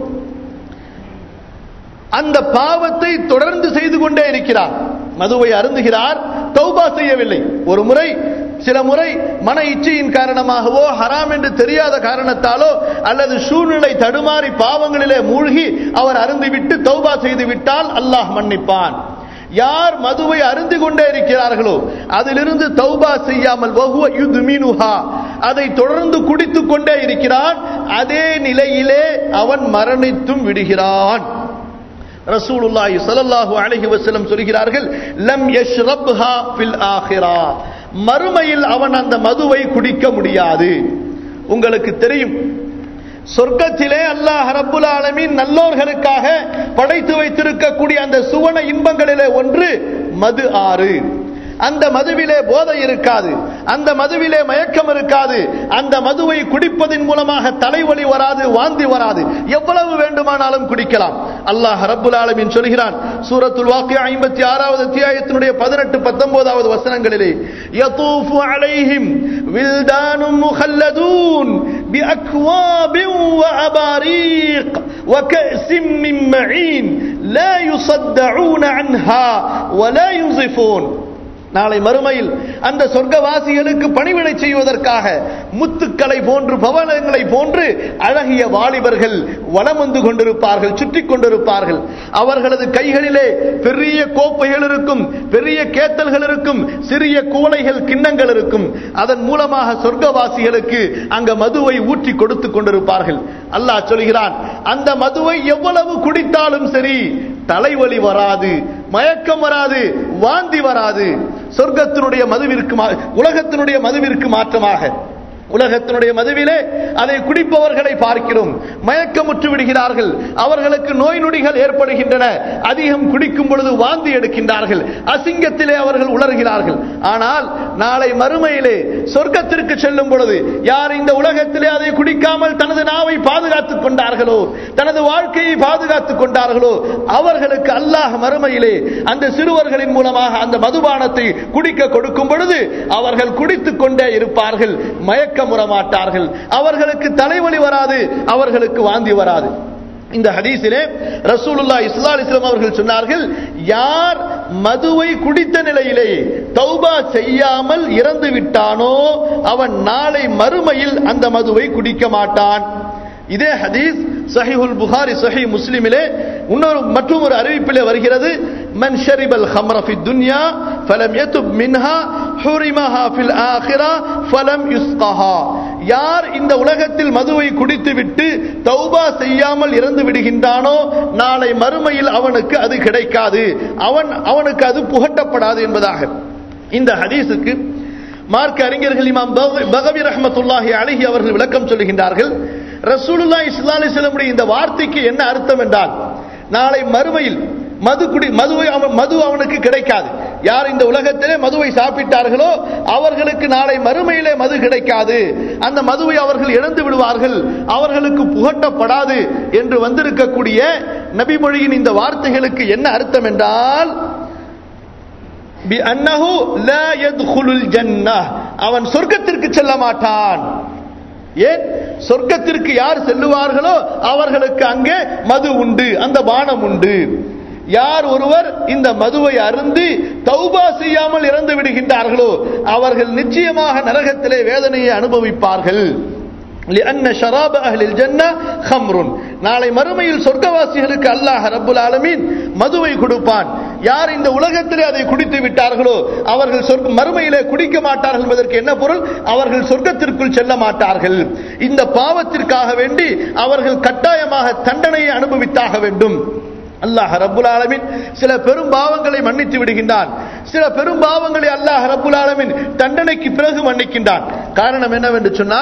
அந்த பாவத்தை தொடர்ந்து செய்து கொண்டே இருக்கிறார் மதுவை அருந்துகிறார் தௌபா செய்யவில்லை ஒரு முறை சில முறை மன இச்சையின் காரணமாகவோ ஹராம் என்று தெரியாத காரணத்தாலோ அல்லது சூழ்நிலை தடுமாறி பாவங்களிலே மூழ்கி அவர் அருந்திவிட்டு தௌபா செய்து விட்டால் அல்லாஹ் மன்னிப்பான் யார் மதுவை அருந்து கொண்டே இருக்கிறார்களோ அதிலிருந்து தௌபா செய்யாமல் வகுவ யுத்மினுஹா அதை தொடர்ந்து குடித்துக் கொண்டே இருக்கிறான் அதே நிலையிலே அவன் மரணித்தும் விடுகிறான் ரசூலுல்லாஹி ஸல்லல்லாஹு அலைஹி வஸல்லம் சொல்கிறார்கள் லம் யஷ்ரப்ஹா ஃபில் ஆখিরা மறுமையில் அவன் அந்த மதுவை குடிக்க முடியாது உங்களுக்கு தெரியும் சொர்க்கத்திலே அல்லாஹ் ரப்புல் ஆலமீன் நல்லோர்களுக்காக படைத்து வைத்திருக்கக்கூடிய அந்த சுவன இன்பங்களிலே ஒன்று மது ஆறு அந்த மதுவிலே போதை இருக்காது அந்த மதுவிலே மயக்கம் இருக்காது அந்த மதுவை குடிப்பதன் மூலமாக தலைவலி வராது வாந்தி வராது எவ்வளவு வேண்டுமானாலும் குடிக்கலாம் அல்லாஹ் ரப்புல் ஆலமீன் சொல்கிறான் சூரத்துல் வாக்கிய ஐம்பத்தி ஆறாவது அத்தியாயத்தினுடைய பதினெட்டு பத்தொன்பதாவது வசனங்களிலே யதூஃபு அலைஹிம் வில்தானும் முஹல்லதூன் بأكواب وأباريق وكأس من معين لا يصدعون عنها ولا ينزفون நாளை மறுமையில் அந்த சொர்க்கவாசிகளுக்கு பணிவிடை செய்வதற்காக முத்துக்களை போன்று பவனங்களை போன்று அழகிய வாலிபர்கள் வலம் வந்து கொண்டிருப்பார்கள் சுற்றி கொண்டிருப்பார்கள் அவர்களது கைகளிலே பெரிய கோப்பைகள் இருக்கும் பெரிய கேத்தல்கள் இருக்கும் சிறிய கூலைகள் கிண்ணங்கள் இருக்கும் அதன் மூலமாக சொர்க்கவாசிகளுக்கு அங்க மதுவை ஊற்றி கொடுத்து கொண்டிருப்பார்கள் அல்லாஹ் சொல்கிறான் அந்த மதுவை எவ்வளவு குடித்தாலும் சரி தலைவலி வராது மயக்கம் வராது வாந்தி வராது சொர்க்கத்தினுடைய மதுவிற்கு மா- உலகத்தினுடைய மதுவிற்கு மாற்றமாக உலகத்தினுடைய மதுவிலே அதை குடிப்பவர்களை பார்க்கிறோம் மயக்கமுற்று விடுகிறார்கள் அவர்களுக்கு நோய் நொடிகள் ஏற்படுகின்றன அதிகம் குடிக்கும் பொழுது வாந்தி எடுக்கின்றார்கள் அசிங்கத்திலே அவர்கள் உணர்கிறார்கள் ஆனால் நாளை மறுமையிலே சொர்க்கத்திற்கு செல்லும் பொழுது யார் இந்த உலகத்திலே அதை குடிக்காமல் தனது நாவை பாதுகாத்துக் கொண்டார்களோ தனது வாழ்க்கையை பாதுகாத்துக் கொண்டார்களோ அவர்களுக்கு அல்லாஹ் மறுமையிலே அந்த சிறுவர்களின் மூலமாக அந்த மதுபானத்தை குடிக்க கொடுக்கும் பொழுது அவர்கள் குடித்துக் கொண்டே இருப்பார்கள் மயக்கம் மாட்டார்கள் அவர்களுக்கு தலைவலி வராது அவர்களுக்கு வாந்தி வராது இந்த ஹதீஸிலே ரசூலுல்லாஹி ஸல்லல்லாஹு அலைஹி வஸல்லம் அவர்கள் சொன்னார்கள் யார் மதுவை குடித்த நிலையிலே தௌபா செய்யாமல் இறந்து விட்டானோ அவன் நாளை மறுமையில் அந்த மதுவை குடிக்க மாட்டான் இதே ஹதீஸ் சஹீஹுல் புகாரி சஹீஹ் முஸ்லிமிலே இன்னொரு மற்றும் ஒரு அறிவிப்பிலே வருகிறது மன் ஷரிபல் ஹம்ர ஃபி துன்யா ஃபலம் யதுப் மின்ஹா ஹுரிமஹா ஃபில் ஆখিরা ஃபலம் யுஸ்கஹா யார் இந்த உலகத்தில் மதுவை குடித்துவிட்டு தௌபா செய்யாமல் இறந்து விடுகின்றானோ நாளை மறுமையில் அவனுக்கு அது கிடைக்காது அவன் அவனுக்கு அது புகட்டப்படாது என்பதாக இந்த ஹதீஸுக்கு மார்க்க அறிஞர்கள் இமாம் பக- பகவி ரஹ்மத்துல்லாஹி அலைஹி அவர்கள் விளக்கம் சொல்லுகின்றார்கள் ரசூலுல்லாஹி ஸல்லல்லாஹு அலைஹி வஸல்லம் இந்த வார்த்தைக்கு என்ன அர்த்தம் என்றால் நாளை மறுமையில் மது குடி மதுவை அவன் மது அவனுக்கு கிடைக்காது யார் இந்த உலகத்திலே மதுவை சாப்பிட்டார்களோ அவர்களுக்கு நாளை மறுமையிலே மது கிடைக்காது அந்த மதுவை அவர்கள் இழந்து விடுவார்கள் அவர்களுக்கு புகட்டப்படாது என்று வந்திருக்கக்கூடிய நபிமொழியின் இந்த வார்த்தைகளுக்கு என்ன அர்த்தம் என்றால் பிஅன்னஹு லா யத்குலுல் ஜன்னஹ் அவன் சொர்க்கத்திற்கு செல்ல மாட்டான் ஏன் சொர்க்கத்திற்கு யார் செல்லுவார்களோ அவர்களுக்கு அங்கே மது உண்டு அந்த பானம் உண்டு யார் ஒருவர் இந்த மதுவை அருந்தி தௌபா செய்யாமல் இறந்து விடுகின்றார்களோ அவர்கள் நிச்சயமாக நரகத்திலே வேதனையை அனுபவிப்பார்கள் لأن شراب أهل الجنة خمر நாளை மறுமையில் சொர்க்கவாசிகளுக்கு அல்லாஹ் ரப்புல் ஆலமீன் மதுவை கொடுப்பான் யார் இந்த உலகத்திலே அதை குடித்து விட்டார்களோ அவர்கள் சொர்க்க மறுமையிலே குடிக்க மாட்டார்கள் என்பதற்கு என்ன பொருள் அவர்கள் சொர்க்கத்திற்குள் செல்ல மாட்டார்கள் இந்த பாவத்திற்காக வேண்டி அவர்கள் கட்டாயமாக தண்டனையை அனுபவித்தாக வேண்டும் அல்லாஹ் ரப்புல் ஆலமீன் சில பெரும் பாவங்களை மன்னித்து விடுகின்றான் சில பெரும் பாவங்களை அல்லாஹ் ரப்புல் ஆலமீன் தண்டனைக்கு பிறகு மன்னிக்கின்றான் காரணம் என்னவென்று சொன்னால்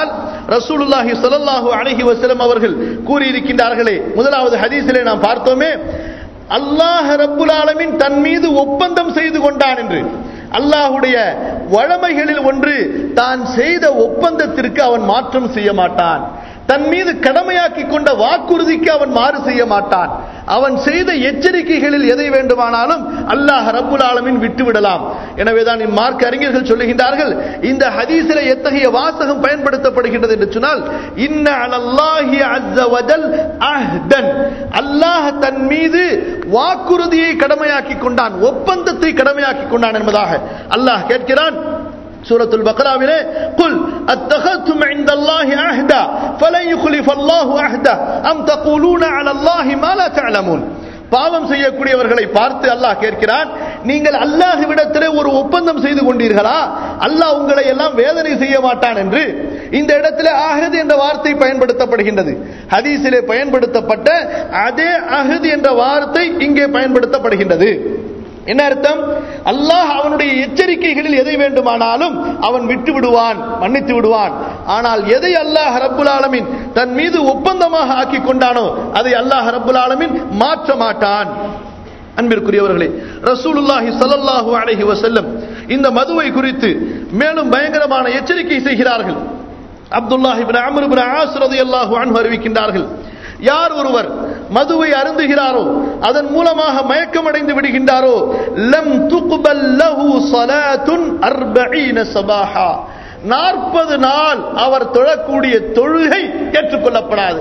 ரசூலுல்லாஹி ஸல்லல்லாஹு அலைஹி வஸல்லம் அவர்கள் கூறியிருக்கின்றார்களே முதலாவது ஹதீஸிலே நாம் பார்த்தோமே அல்லாஹ் ரப்புல் ஆலமீன் தன் மீது ஒப்பந்தம் செய்து கொண்டான் என்று அல்லாஹுடைய வழமைகளில் ஒன்று தான் செய்த ஒப்பந்தத்திற்கு அவன் மாற்றம் செய்ய மாட்டான் தன் மீது கடமையாக்கி கொண்ட வாக்குறுதிக்கு அவன் மாறு செய்ய மாட்டான் அவன் செய்த எச்சரிக்கைகளில் எதை வேண்டுமானாலும் அல்லாஹ் ரப்புல் ஆலமின் விட்டு விடலாம் எனவேதான் இம்மார்க்க அறிஞர்கள் சொல்லுகின்றார்கள் இந்த ஹதீஸில் எத்தகைய வாசகம் பயன்படுத்தப்படுகின்றது என்று சொன்னால் இன்ன அலல்லாஹி அஸ்ஸ வஜல் அஹ்தன் அல்லாஹ் தன் மீது வாக்குறுதியை கடமையாக்கி கொண்டான் ஒப்பந்தத்தை கடமையாக்கி கொண்டான் என்பதாக அல்லாஹ் கேட்கிறான் سورة البقرة من قل اتخذتم عند الله عهدا فلن يخلف الله عهده أم تقولون على الله ما لا تعلمون பாவம் செய்யக்கூடியவர்களை பார்த்து அல்லாஹ் கேட்கிறான் நீங்கள் அல்லாஹ்விடத்திலே ஒரு ஒப்பந்தம் செய்து கொண்டீர்களா அல்லாஹ் உங்களை எல்லாம் வேதனை செய்ய மாட்டான் என்று இந்த இடத்திலே அஹது என்ற வார்த்தை பயன்படுத்தப்படுகின்றது ஹதீஸிலே பயன்படுத்தப்பட்ட அதே அஹது என்ற வார்த்தை இங்கே பயன்படுத்தப்படுகின்றது என்ன அர்த்தம் அல்லாஹ் அவனுடைய எச்சரிக்கைகளில் எதை வேண்டுமானாலும் அவன் விட்டு விடுவான் மன்னித்து விடுவான் ஆனால் எதை அல்லாஹ் ரப்புல் ஆலமின் தன் மீது ஒப்பந்தமாக ஆக்கி கொண்டானோ அதை அல்லாஹ் ரப்புல் ஆலமின் மாற்ற மாட்டான் அன்பிற்குரியவர்களே ரசூலுல்லாஹி ஸல்லல்லாஹு அலைஹி வஸல்லம் இந்த மதுவை குறித்து மேலும் பயங்கரமான எச்சரிக்கை செய்கிறார்கள் Abdullah ibn Amr ibn As ரலியல்லாஹு அன்ஹு அறிவிக்கின்றார்கள் யார் ஒருவர் மதுவை அருந்துகிறாரோ அதன் மூலமாக மயக்கமடைந்து விடுகின்றாரோ லம் துக்பல் லஹு ஸலாத்துன் 40 சபாஹா 40 நாள் அவர் தொழக்கூடிய தொழுகை ஏற்றுக்கொள்ளப்படாது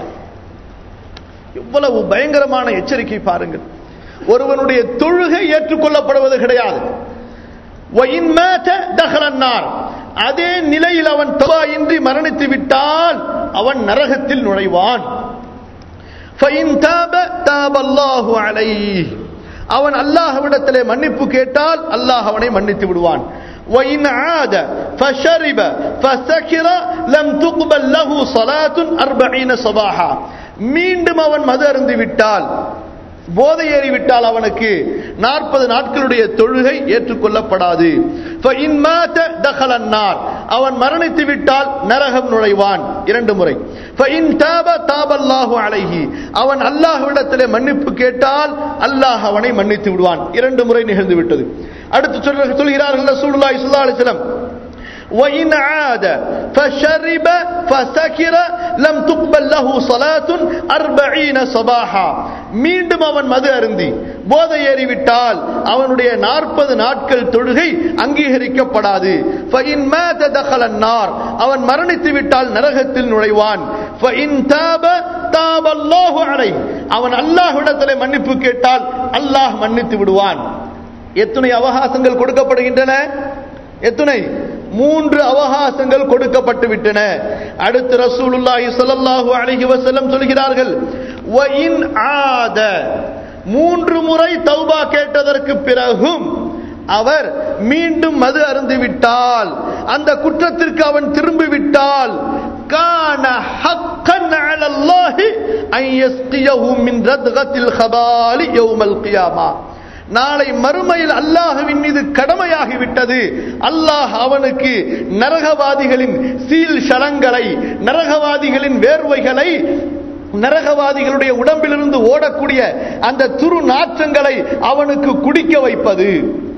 எவ்வளவு பயங்கரமான எச்சரிக்கை பாருங்கள் ஒருவனுடைய தொழுகை ஏற்றுக்கொள்ளப்படுவது கிடையாது وَإِنْ مَاتَ دَخَلَ النَّارِ அதே நிலையில் அவன் தவா இன்றி மரணித்து விட்டால் அவன் நரகத்தில் நுழைவான் فَإِنْ تَابَ تَابَ اللَّهُ عَلَيْهِ அவன் அல்லாஹ்விடத்திலே மன்னிப்பு கேட்டால் அல்லாஹ் அவனை மன்னித்து விடுவான் وَإِنْ عَادَ فَشَرِبَ فَسَكِرَ لَمْ تُقْبَلْ لَهُ صَلَاةٌ أَرْبَعِينَ صَبَاحًا மீண்டும் அவன் மது அருந்தி விட்டால் போதை ஏறிவிட்டால் அவனுக்கு நாற்பது நாட்களுடைய தொழுகை ஏற்றுக்கொள்ளப்படாது فَإِنْ مَاتَ دَخَلَ النَّارِ அவன் மரணித்து விட்டால் நரகம் நுழைவான் இரண்டு முறை فَإِنْ تَابَ تَابَ اللَّهُ عَلَيْهِ அவன் அல்லாஹ்விடத்திலே மன்னிப்பு கேட்டால் அல்லாஹ் அவனை மன்னித்து விடுவான் இரண்டு முறை நிகழ்ந்து விட்டது அடுத்து சொல்ற- சொல்கிறார்கள் ரசூலுல்லாஹி ஸல்லல்லாஹு அலைஹி வஸல்லம் وإن عاد فشرب فسكر لم تقبل له صلاة أربعين صباحا மீண்டும் அவன் மது அருந்தி போதை ஏறிவிட்டால் அவனுடைய நாற்பது நாட்கள் தொழுகை அங்கீகரிக்கப்படாது فإن مات دخل النار அவன் மரணித்து விட்டால் நரகத்தில் நுழைவான் فإن تاب تاب الله عليه அவன் அல்லாஹ்விடத்திலே மன்னிப்பு கேட்டால் அல்லாஹ் மன்னித்து விடுவான் எத்தனை அவகாசங்கள் கொடுக்கப்படுகின்றன எத்தனை மூன்று அவகாசங்கள் கொடுக்கப்பட்டு விட்டன அடுத்து ரசூலுல்லாஹி ஸல்லல்லாஹு அலைஹி வஸல்லம் சொல்கிறார்கள் வ இன் ஆத மூன்று முறை தௌபா கேட்டதற்கு பிறகும் அவர் மீண்டும் மது அருந்து விட்டால் அந்த குற்றத்திற்கு அவன் திரும்பி விட்டால் கான ஹக்கன் அலல்லாஹி அன் யஸ்கியஹு மின் ரத்கத்தில் ஹபாலி யௌமல் கியாமா நாளை மறுமையில் அல்லாஹுவின் மீது கடமையாகிவிட்டது அல்லாஹ் அவனுக்கு நரகவாதிகளின் சீல் ஷலங்களை நரகவாதிகளின் வேர்வைகளை நரகவாதிகளுடைய உடம்பிலிருந்து ஓடக்கூடிய அந்த துரு நாற்றங்களை அவனுக்கு குடிக்க வைப்பது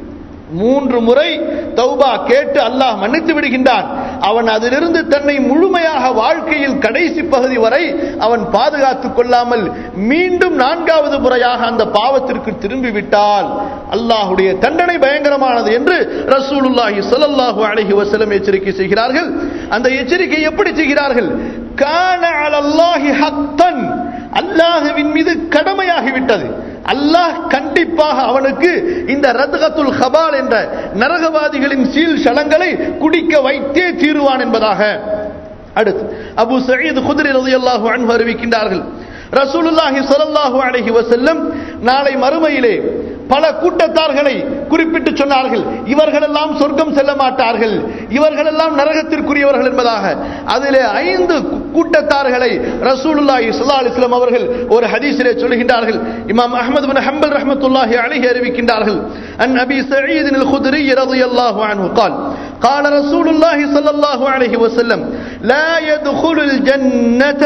மூன்று முறை தௌபா கேட்டு அல்லாஹ் மன்னித்து விடுகின்றான் அவன் அதிலிருந்து தன்னை முழுமையாக வாழ்க்கையில் கடைசி பகுதி வரை அவன் பாதுகாத்துக் கொள்ளாமல் மீண்டும் நான்காவது முறையாக அந்த பாவத்திற்கு திரும்பி விட்டால் அல்லாஹுடைய தண்டனை பயங்கரமானது என்று ரசூலுல்லாஹி ஸல்லல்லாஹு அலைஹி வஸல்லம் எச்சரிக்கை செய்கிறார்கள் அந்த எச்சரிக்கை எப்படி செய்கிறார்கள் கான அலல்லாஹி ஹத்தன் அல்லாஹுவின் மீது கடமையாகிவிட்டது அல்லாஹ் கண்டிப்பாக அவனுக்கு இந்த ரத்கத்துல் ஹபால் என்ற நரகவாதிகளின் சீல் ஷலங்களை குடிக்க வைத்தே தீருவான் என்பதாக அடுத்து அபு சயீத் குதிரை ரலியல்லாஹு அன்ஹு அறிவிக்கின்றார்கள் ரசூலுல்லாஹி ஸல்லல்லாஹு அலைஹி வஸல்லம் நாளை மறுமையிலே பல கூட்டத்தார்களை குறிப்பிட்டு சொன்னார்கள் இவர்களெல்லாம் சொர்க்கம் செல்ல மாட்டார்கள் இவர்களெல்லாம் நரகத்திற்குரியவர்கள் என்பதாக அதிலே ஐந்து கூட்டத்தார்களை ரசூலுல்லாஹி ஸல்லல்லாஹு அலைஹி வஸல்லம் அவர்கள் ஒரு ஹதீஸிலே சொல்கின்றார்கள் இமாம் அஹ்மத் பின் ஹம்பல் ரஹ்மத்துல்லாஹி அலைஹி அறிவிக்கின்றார்கள் அன் அபி சயீத் அல் குத்ரி ரலியல்லாஹு அன்ஹு قال قال رسول الله صلى الله عليه وسلم லா யதுகுலுல் ஜன்னத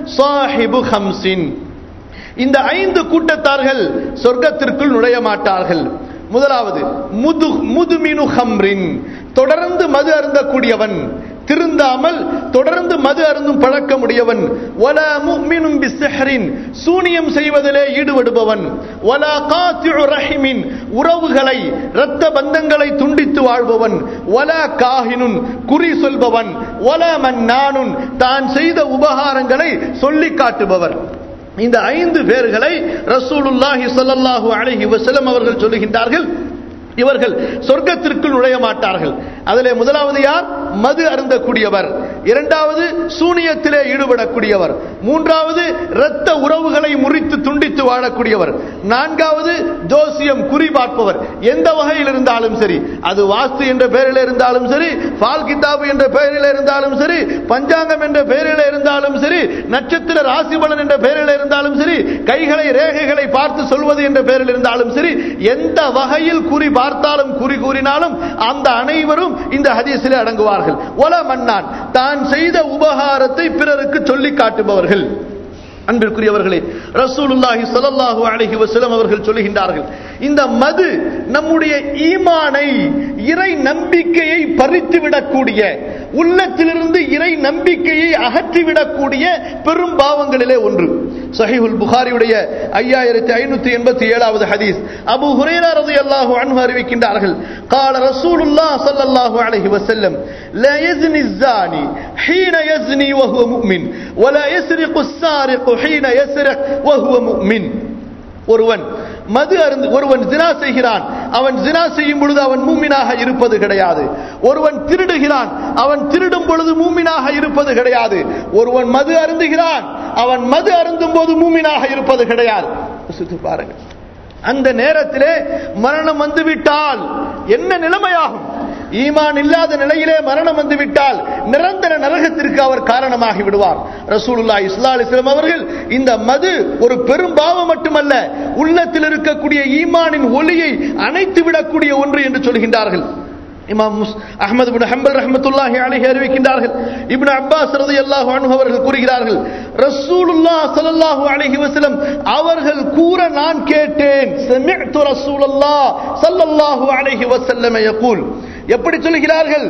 சாஹிபு ஹம்சின் இந்த ஐந்து கூட்டத்தார்கள் சொர்க்கத்திற்குள் நுழைய மாட்டார்கள் முதலாவது முது முதுமினு ஹம்ரின் தொடர்ந்து மது அருந்தக்கூடியவன் திருந்தாமல் தொடர்ந்து மது அருந்தும் பழக்கமுடையவன் வலா முஃமினும் பிஸ்ஹரின் சூனியம் செய்வதிலே ஈடுபடுபவன் வலா காத்திஉ ரஹிமின் உறவுகளை இரத்த பந்தங்களை துண்டித்து வாழ்பவன் வலா காஹினுன் குறி சொல்பவன் வலா மன்னானுன் தான் செய்த உபகாரங்களை சொல்லி காட்டுபவர் இந்த ஐந்து பேர்களை ரசூலுல்லாஹி ஸல்லல்லாஹு அலைஹி வஸல்லம் அவர்கள் சொல்லுகின்றார்கள் இவர்கள் சொர்க்கத்திற்குள் நுழைய மாட்டார்கள் அதிலே முதலாவது யார் மது அருந்தக்கூடியவர் இரண்டாவது சூனியத்திலே ஈடுபடக்கூடியவர் மூன்றாவது இரத்த உறவுகளை முறித்து துண்டித்து வாழக்கூடியவர் நான்காவது ஜோசியம் குறி பார்ப்பவர் எந்த வகையில் இருந்தாலும் சரி அது வாஸ்து என்ற பெயரில் இருந்தாலும் சரி பால் கிதாபு என்ற பெயரில் இருந்தாலும் சரி பஞ்சாங்கம் என்ற பெயரில் இருந்தாலும் சரி நட்சத்திர ராசிபலன் என்ற பெயரில் இருந்தாலும் சரி கைகளை ரேகைகளை பார்த்து சொல்வது என்ற பெயரில் இருந்தாலும் சரி எந்த வகையில் குறி பார்த்தாலும் குறி கூறினாலும் அந்த அனைவரும் இந்த ஹதீஸில் அடங்குவார்கள் ஒல மன்னான் தான் செய்த உபகாரத்தை பிறருக்கு சொல்லி காட்டுபவர்கள் அன்பிற்குரியவர்களே ரசூலுல்லாஹி ஸல்லல்லாஹு அலைஹி வஸல்லம் அவர்கள் சொல்லுகின்றார்கள் இந்த மது நம்முடைய ஈமானை இறை நம்பிக்கையை பறித்து விடக்கூடிய உள்ளத்திலிருந்து இறை நம்பிக்கையை அகற்றி விடக்கூடிய பெரும் பாவங்களிலே ஒன்று சஹீஹுல் புகாரியுடைய ஐயாயிரத்தி ஐநூத்தி எண்பத்தி ஏழாவது ஹதீஸ் அபு ஹுரேரா ரலியல்லாஹு அன்ஹு அறிவிக்கின்றார்கள் قال رسول الله صلى الله عليه وسلم لا يزني الزاني حين يزني وهو مؤمن ولا يسرق السارق حين يسرق وهو مؤمن ஒருவன் மது அருந்து ஒருவன் ஜினா செய்கிறான் அவன் ஜினா செய்யும் பொழுது அவன் மூமினாக இருப்பது கிடையாது ஒருவன் திருடுகிறான் அவன் திருடும் பொழுது மூமினாக இருப்பது கிடையாது ஒருவன் மது அருந்துகிறான் அவன் மது அருந்தும் போது மூமினாக இருப்பது கிடையாது யோசித்து பாருங்க அந்த நேரத்திலே மரணம் வந்துவிட்டால் என்ன நிலைமையாகும் ஈமான் இல்லாத நிலையிலே மரணம் வந்துவிட்டால் நிரந்தர நரகத்திற்கு அவர் காரணமாகி விடுவார் ரசூலுல்லா இஸ்லா அலிஸ்லாம் அவர்கள் இந்த மது ஒரு பெரும் பாவம் மட்டுமல்ல உள்ளத்தில் இருக்கக்கூடிய ஈமானின் ஒளியை அணைத்து விடக்கூடிய ஒன்று என்று சொல்கின்றார்கள் இமாம் அஹமது பின் ஹம்பல் ரஹமத்துல்லாஹி அலைஹி அறிவிக்கின்றார்கள் இப்னு அப்பாஸ் ரலியல்லாஹு அன்ஹு அவர்கள் கூறுகிறார்கள் ரசூலுல்லாஹ் ஸல்லல்லாஹு அலைஹி வஸல்லம் அவர்கள் கூற நான் கேட்டேன் சமிஅத்து ரசூலுல்லாஹ் ஸல்லல்லாஹு அலைஹி வஸல்லம் யகூல் எப்படி சொல்கிறார்கள்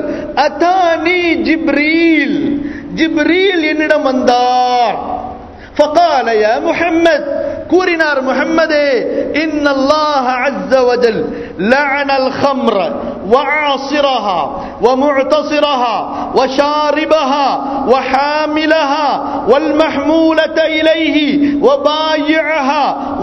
அதானி ஜிப்ரீல் ஜிப்ரீல் என்னிடம் வந்தார் فقال يا محمد கூறினார் முஹம்மதே إن الله عز وجل لعن الخمر وعاصرها ومعتصرها وشاربها وحاملها والمحمولة إليه وبايعها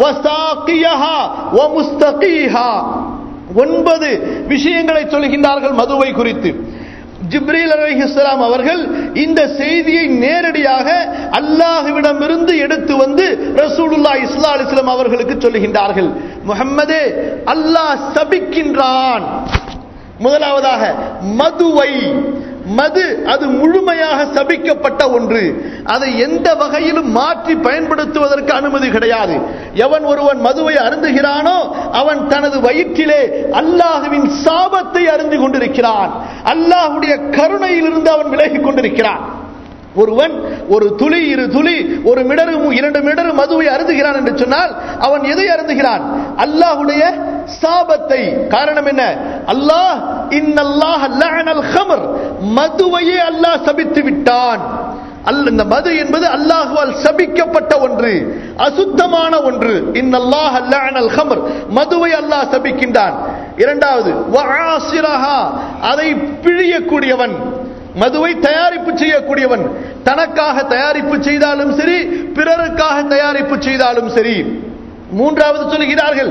وساقيها ومستقيها ஒன்பது விஷயங்களை சொல்கின்றார்கள் மதுவை குறித்து ஜிப்ரீல் அலைஹிஸ்ஸலாம் அவர்கள் இந்த செய்தியை நேரடியாக அல்லாஹ்விடமிருந்து எடுத்து வந்து ரசூலுல்லா இஸ்லா அலிஸ்லாம் அவர்களுக்கு சொல்லுகின்றார்கள் முஹம்மதே அல்லாஹ் சபிக்கின்றான் முதலாவதாக மதுவை மது அது முழுமையாக சபிக்கப்பட்ட ஒன்று அதை எந்த வகையிலும் மாற்றி பயன்படுத்துவதற்கு அனுமதி கிடையாது எவன் ஒருவன் மதுவை அருந்துகிறானோ அவன் தனது வயிற்றிலே அல்லாஹுவின் சாபத்தை அறிந்து கொண்டிருக்கிறான் அல்லாஹுடைய கருணையிலிருந்து அவன் விலகிக் கொண்டிருக்கிறான் ஒருவன் ஒரு துளி இரு துளி ஒரு மிடரு இரண்டு மிடரு மதுவை அருந்துகிறான் என்று சொன்னால் அவன் எதை அருந்துகிறான் அல்லாஹுடைய சாபத்தை காரணம் என்ன அல்லாஹ் இன்னல்லாஹ் லஅனல் ஹமர் மதுவையே அல்லாஹ் சபித்து விட்டான் அல்ல இந்த மது என்பது அல்லாஹுவால் சபிக்கப்பட்ட ஒன்று அசுத்தமான ஒன்று இன்னல்லாஹ் லஅனல் ஹமர் மதுவை அல்லாஹ் சபிக்கின்றான் இரண்டாவது வஆசிரஹா அதை பிழியக்கூடியவன் மதுவை தயாரிப்பு செய்யக்கூடியவன் தனக்காக தயாரிப்பு செய்தாலும் சரி பிறருக்காக தயாரிப்பு செய்தாலும் சரி மூன்றாவது சொல்கிறார்கள்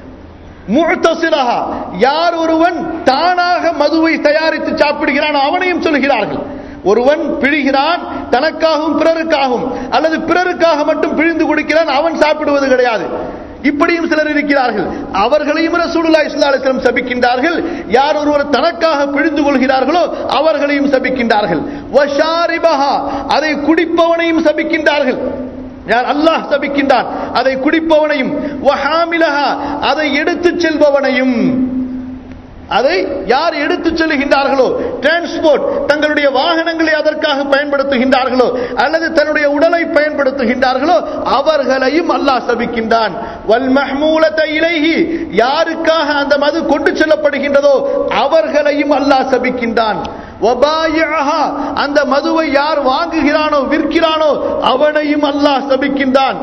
முழ்த்தசிலஹா யார் ஒருவன் தானாக மதுவை தயாரித்து சாப்பிடுகிறான் அவனையும் சொல்கிறார்கள் ஒருவன் பிழிகிறான் தனக்காகவும் பிறருக்காகவும் அல்லது பிறருக்காக மட்டும் பிழிந்து கொடுக்கிறான் அவன் சாப்பிடுவது கிடையாது இப்படியும் சிலர் இருக்கிறார்கள் அவர்களையும் ரசூலுல்லா இஸ்லா அலிஸ்லம் சபிக்கின்றார்கள் யார் ஒருவர் தனக்காக பிழிந்து கொள்கிறார்களோ அவர்களையும் சபிக்கின்றார்கள் வஷாரிபஹா அதை குடிப்பவனையும் சபிக்கின்றார்கள் யார் அல்லாஹ் சபிக்கின்றான் அதை குடிப்பவனையும் வஹாமிலஹா அதை எடுத்துச் செல்பவனையும் அதை யார் எடுத்துச் செல்கின்றார்களோ டிரான்ஸ்போர்ட் தங்களுடைய வாகனங்களை அதற்காக பயன்படுத்துகின்றார்களோ அல்லது தன்னுடைய உடலை பயன்படுத்துகின்றார்களோ அவர்களையும் அல்லாஹ் சபிக்கின்றான் வல் மஹ்மூலத இலைஹி யாருக்காக அந்த மது கொண்டு செல்லப்படுகின்றதோ அவர்களையும் அல்லாஹ் சபிக்கின்றான் வபாயிஅஹா, அந்த மதுவை யார் வாங்குகிறானோ விற்கிறானோ அவனையும் அல்லாஹ் சபிக்கின்றான்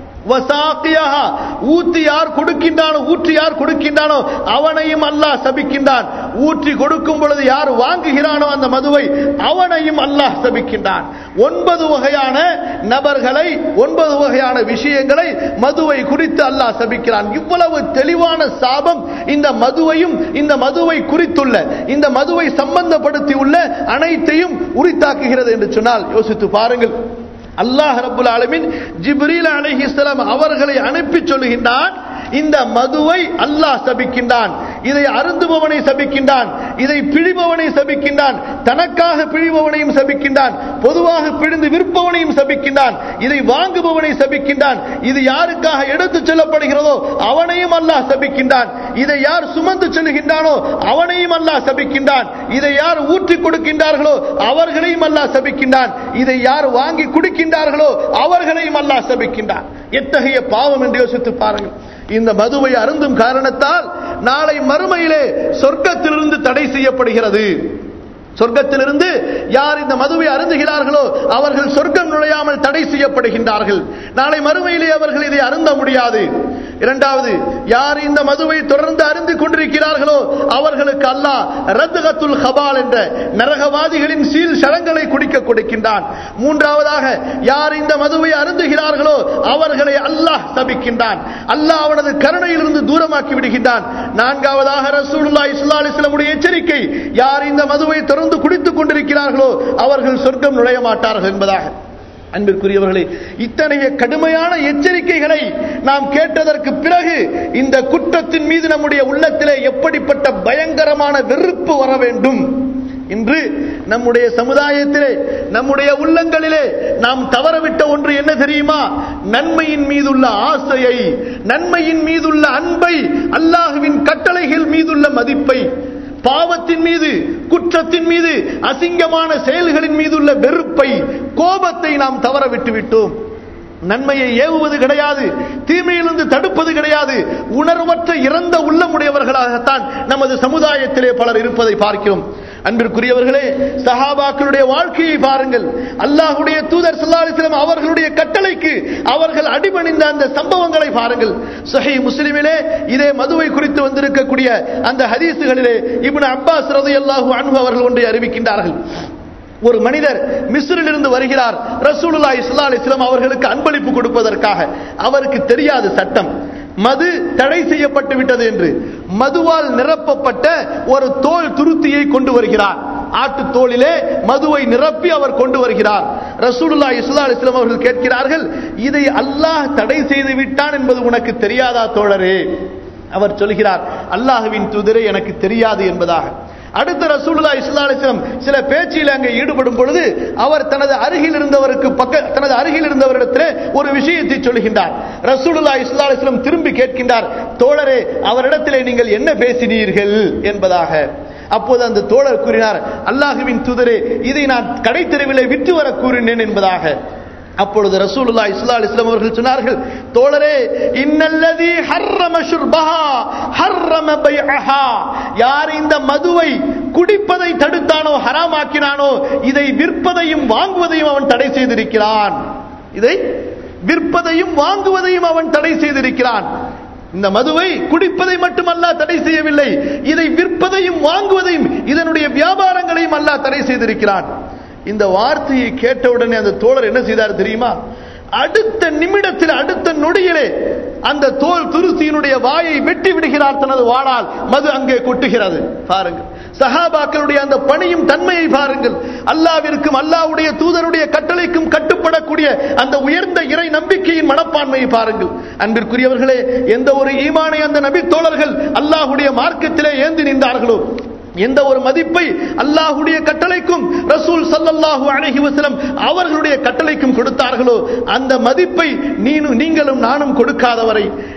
வசாக்கியஹா, ஊத்தி யார் கொடுக்கின்றானோ ஊற்றி யார் கொடுக்கின்றானோ அவனையும் அல்லாஹ் சபிக்கின்றான் ஊற்றி கொடுக்கும் பொழுது யார் வாங்குகிறானோ அந்த மதுவை அவனையும் அல்லாஹ் சபிக்கின்றான் ஒன்பது வகையான நபர்களை ஒன்பது வகையான விஷயங்களை மதுவை குறித்து அல்லாஹ் சபிக்கிறான் இவ்வளவு தெளிவான சாபம் இந்த மதுவையும் இந்த மதுவை குறித்துள்ள இந்த மதுவை சம்பந்தப்படுத்தி உள்ள அனைத்தையும் உரித்தாக்குகிறது என்று சொன்னால் யோசித்து பாருங்கள் அல்லாஹ் ரப்புல் ஆலமீன் ஜிப்ரீல் அலைஹிஸ்ஸலாம் அவர்களை அனுப்பி சொல்லுகின்றான் இந்த மதுவை அல்லாஹ் சபிக்கின்றான் இதை அருந்துபவனை சபிக்கின்றான் இதை பிழிபவனை சபிக்கின்றான் தனக்காக பிழிபவனையும் சபிக்கின்றான் பொதுவாக பிழிந்து விற்பவனையும் சபிக்கின்றான் இதை வாங்குபவனை சபிக்கின்றான் இது யாருக்காக எடுத்துச் செல்லப்படுகிறதோ அவனையும் அல்லாஹ் சபிக்கின்றான் இதை யார் சுமந்து செல்கின்றானோ அவனையும் அல்லாஹ் சபிக்கின்றான் இதை யார் ஊற்றி கொடுக்கின்றார்களோ அவர்களையும் அல்லாஹ் சபிக்கின்றான் இதை யார் வாங்கி குடிக்கின்றார்களோ அவர்களையும் அல்லாஹ் சபிக்கின்றான் எத்தகைய பாவம் என்று யோசித்து பாருங்கள் இந்த மதுவை அருந்தும் காரணத்தால் நாளை மறுமையிலே சொர்க்கத்திலிருந்து தடை செய்யப்படுகிறது சொர்க்கத்திலிருந்து யார் இந்த மதுவை அருந்துகிறார்களோ அவர்கள் சொர்க்கம் நுழையாமல் தடை செய்யப்படுகின்றார்கள் நாளை மறுமையிலே அவர்கள் இதை அருந்த முடியாது இரண்டாவது யார் இந்த மதுவை தொடர்ந்து அருந்து கொண்டிருக்கிறார்களோ அவர்களுக்கு அல்லாஹ் ரத்துகத்துல் ஹபால் என்ற நரகவாதிகளின் சீல் சடங்களை குடிக்க கொடுக்கின்றான் மூன்றாவதாக யார் இந்த மதுவை அருந்துகிறார்களோ அவர்களை அல்லாஹ் சபிக்கின்றான் அல்லாஹ் அவனது கருணையிலிருந்து தூரமாக்கி விடுகின்றான் நான்காவதாக ரசூலுல்லாஹி ஸல்லல்லாஹு அலைஹி வஸல்லமுடைய எச்சரிக்கை யார் இந்த மதுவை தொடர்ந்து குடித்துக் கொண்டிருக்கிறார்களோ அவர்கள் சொர்க்கம் நுழைய மாட்டார்கள் என்பதாக அன்பிற்குரியவர்களே இத்தனைய கடுமையான எச்சரிக்கைகளை நாம் கேட்டதற்கு பிறகு இந்த குற்றத்தின் மீது நம்முடைய உள்ளத்திலே எப்படிப்பட்ட பயங்கரமான வெறுப்பு வர வேண்டும் இன்று நம்முடைய சமுதாயத்திலே நம்முடைய உள்ளங்களிலே நாம் தவறவிட்ட ஒன்று என்ன தெரியுமா நன்மையின் மீதுள்ள ஆசையை நன்மையின் மீதுள்ள அன்பை அல்லாஹுவின் கட்டளைகள் மீதுள்ள மதிப்பை பாவத்தின் மீது குற்றத்தின் மீது அசிங்கமான செயல்களின் மீதுள்ள வெறுப்பை கோபத்தை நாம் தவற விட்டு விட்டோம் நன்மையை ஏவுவது கிடையாது தீமையிலிருந்து தடுப்பது கிடையாது உணர்வற்ற இறந்த உள்ளமுடையவர்களாகத்தான் நமது சமுதாயத்திலே பலர் இருப்பதை பார்க்கிறோம் அன்பிற்குரியவர்களே சஹாபாக்களுடைய வாழ்க்கையை பாருங்கள் அல்லாஹுடைய தூதர் சல்லாஹிஸ்லாம் அவர்களுடைய கட்டளைக்கு அவர்கள் அடிபணிந்த அந்த சம்பவங்களை பாருங்கள் சஹி முஸ்லிமிலே இதே மதுவை குறித்து வந்திருக்கக்கூடிய அந்த ஹதீசுகளிலே இப்னு அப்பாஸ் ரலியல்லாஹு அன்ஹு அவர்கள் ஒன்றை அறிவிக்கின்றார்கள் ஒரு மனிதர் மிஸ்ரில் இருந்து வருகிறார் ரசூலுல்லாஹி ஸல்லல்லாஹு அலைஹி வஸல்லம் அவர்களுக்கு அன்பளிப்பு கொடுப்பதற்காக அவருக்கு தெரியாது சட்டம் மது தடை செய்யப்பட்டு விட்டது என்று மதுவால் நிரப்பப்பட்ட ஒரு தோல் துருத்தியை கொண்டு வருகிறார் ஆட்டு தோளிலே மதுவை நிரப்பி அவர் கொண்டு வருகிறார் ரசூலுல்லாஹி ஸல்லல்லாஹு அலைஹி வஸல்லம் அவர்கள் கேட்கிறார்கள் இதை அல்லாஹ் தடை செய்து விட்டான் என்பது உனக்கு தெரியாதா தோழரே அவர் சொல்கிறார் அல்லாஹுவின் தூதரே எனக்கு தெரியாது என்பதாக அடுத்த ரசூலுல்லா இஸ்லாலிஸ்லம் சில பேச்சில் அங்கே ஈடுபடும் பொழுது அவர் தனது அருகில் இருந்தவருக்கு பக்க தனது அருகில் இருந்தவரிடத்திலே ஒரு விஷயத்தை சொல்கின்றார் ரசூலுல்லா இஸ்லாலிஸ்லம் திரும்பி கேட்கின்றார் தோழரே அவரிடத்திலே நீங்கள் என்ன பேசினீர்கள் என்பதாக அப்போது அந்த தோழர் கூறினார் அல்லாஹுவின் தூதரே இதை நான் கடை தெருவிலே விற்று வர கூறினேன் என்பதாக அப்பொழுது ரசூலுல்லாஹி ஸல்லல்லாஹு அலைஹி வஸல்லம் அவர்கள் சொன்னார்கள் தோழரே இன்னல்லதி ஹர்ரம ஷுர்பஹா ஹர்ரம பைஅஹா யார் இந்த மதுவை குடிப்பதை தடுத்தானோ ஹராமாக்கினானோ இதை விற்பதையும் வாங்குவதையும் அவன் தடை செய்திருக்கிறான் இதை விற்பதையும் வாங்குவதையும் அவன் தடை செய்திருக்கிறான் இந்த மதுவை குடிப்பதை மட்டுமல்ல தடை செய்யவில்லை இதை விற்பதையும் வாங்குவதையும் இதனுடைய வியாபாரங்களையும் அல்லாஹ் தடை செய்திருக்கிறான் இந்த வார்த்தையை கேட்டவுடனே அந்த தோழர் என்ன செய்தார் தெரியுமா அடுத்த நிமிடத்தில் அடுத்த நொடியிலே அந்த தோல் துருசியினுடைய வாயை வெட்டி விடுகிறார் தனது வாளால் மது அங்கே கொட்டுகிறது பாருங்கள் சஹாபாக்களுடைய அந்த பணியும் தன்மையை பாருங்கள் அல்லாவிற்கும் அல்லாவுடைய தூதருடைய கட்டளைக்கும் கட்டுப்படக்கூடிய அந்த உயர்ந்த இறை நம்பிக்கையின் மனப்பான்மையை பாருங்கள் அன்பிற்குரியவர்களே எந்த ஒரு ஈமானை அந்த நபி தோழர்கள் அல்லாஹுடைய மார்க்கத்திலே ஏந்தி நின்றார்களோ எந்த ஒரு மதிப்பை அல்லாஹுடைய கட்டளைக்கும் ரசூல் சல்லல்லாஹு அலைஹி வஸல்லம் அவர்களுடைய கட்டளைக்கும் கொடுத்தார்களோ அந்த மதிப்பை நீனும் நீங்களும் நானும் கொடுக்காதவரை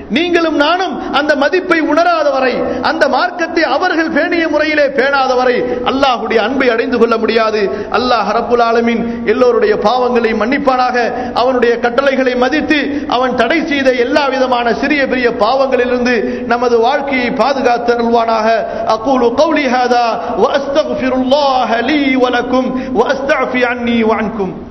நீங்களும் நானும் அந்த மதிப்பை உணராத வரை அந்த மார்க்கத்தை அவர்கள் பேணிய முறையிலே பேணாத வரை அல்லாஹுடைய அன்பை அடைந்து கொள்ள முடியாது அல்லாஹ் ரப்புல் ஆலமீன் எல்லோருடைய பாவங்களை மன்னிப்பானாக அவனுடைய கட்டளைகளை மதித்து அவன் தடை செய்த எல்லா விதமான சிறிய பெரிய பாவங்களிலிருந்து நமது வாழ்க்கையை பாதுகாத்து அருள்வானாக அகூலு கௌலி ஹாதா வ அஸ்தக்ஃபிருல்லாஹ லீ வலக்கும் வ அஸ்தஃபி அன்னி வ அன்கும்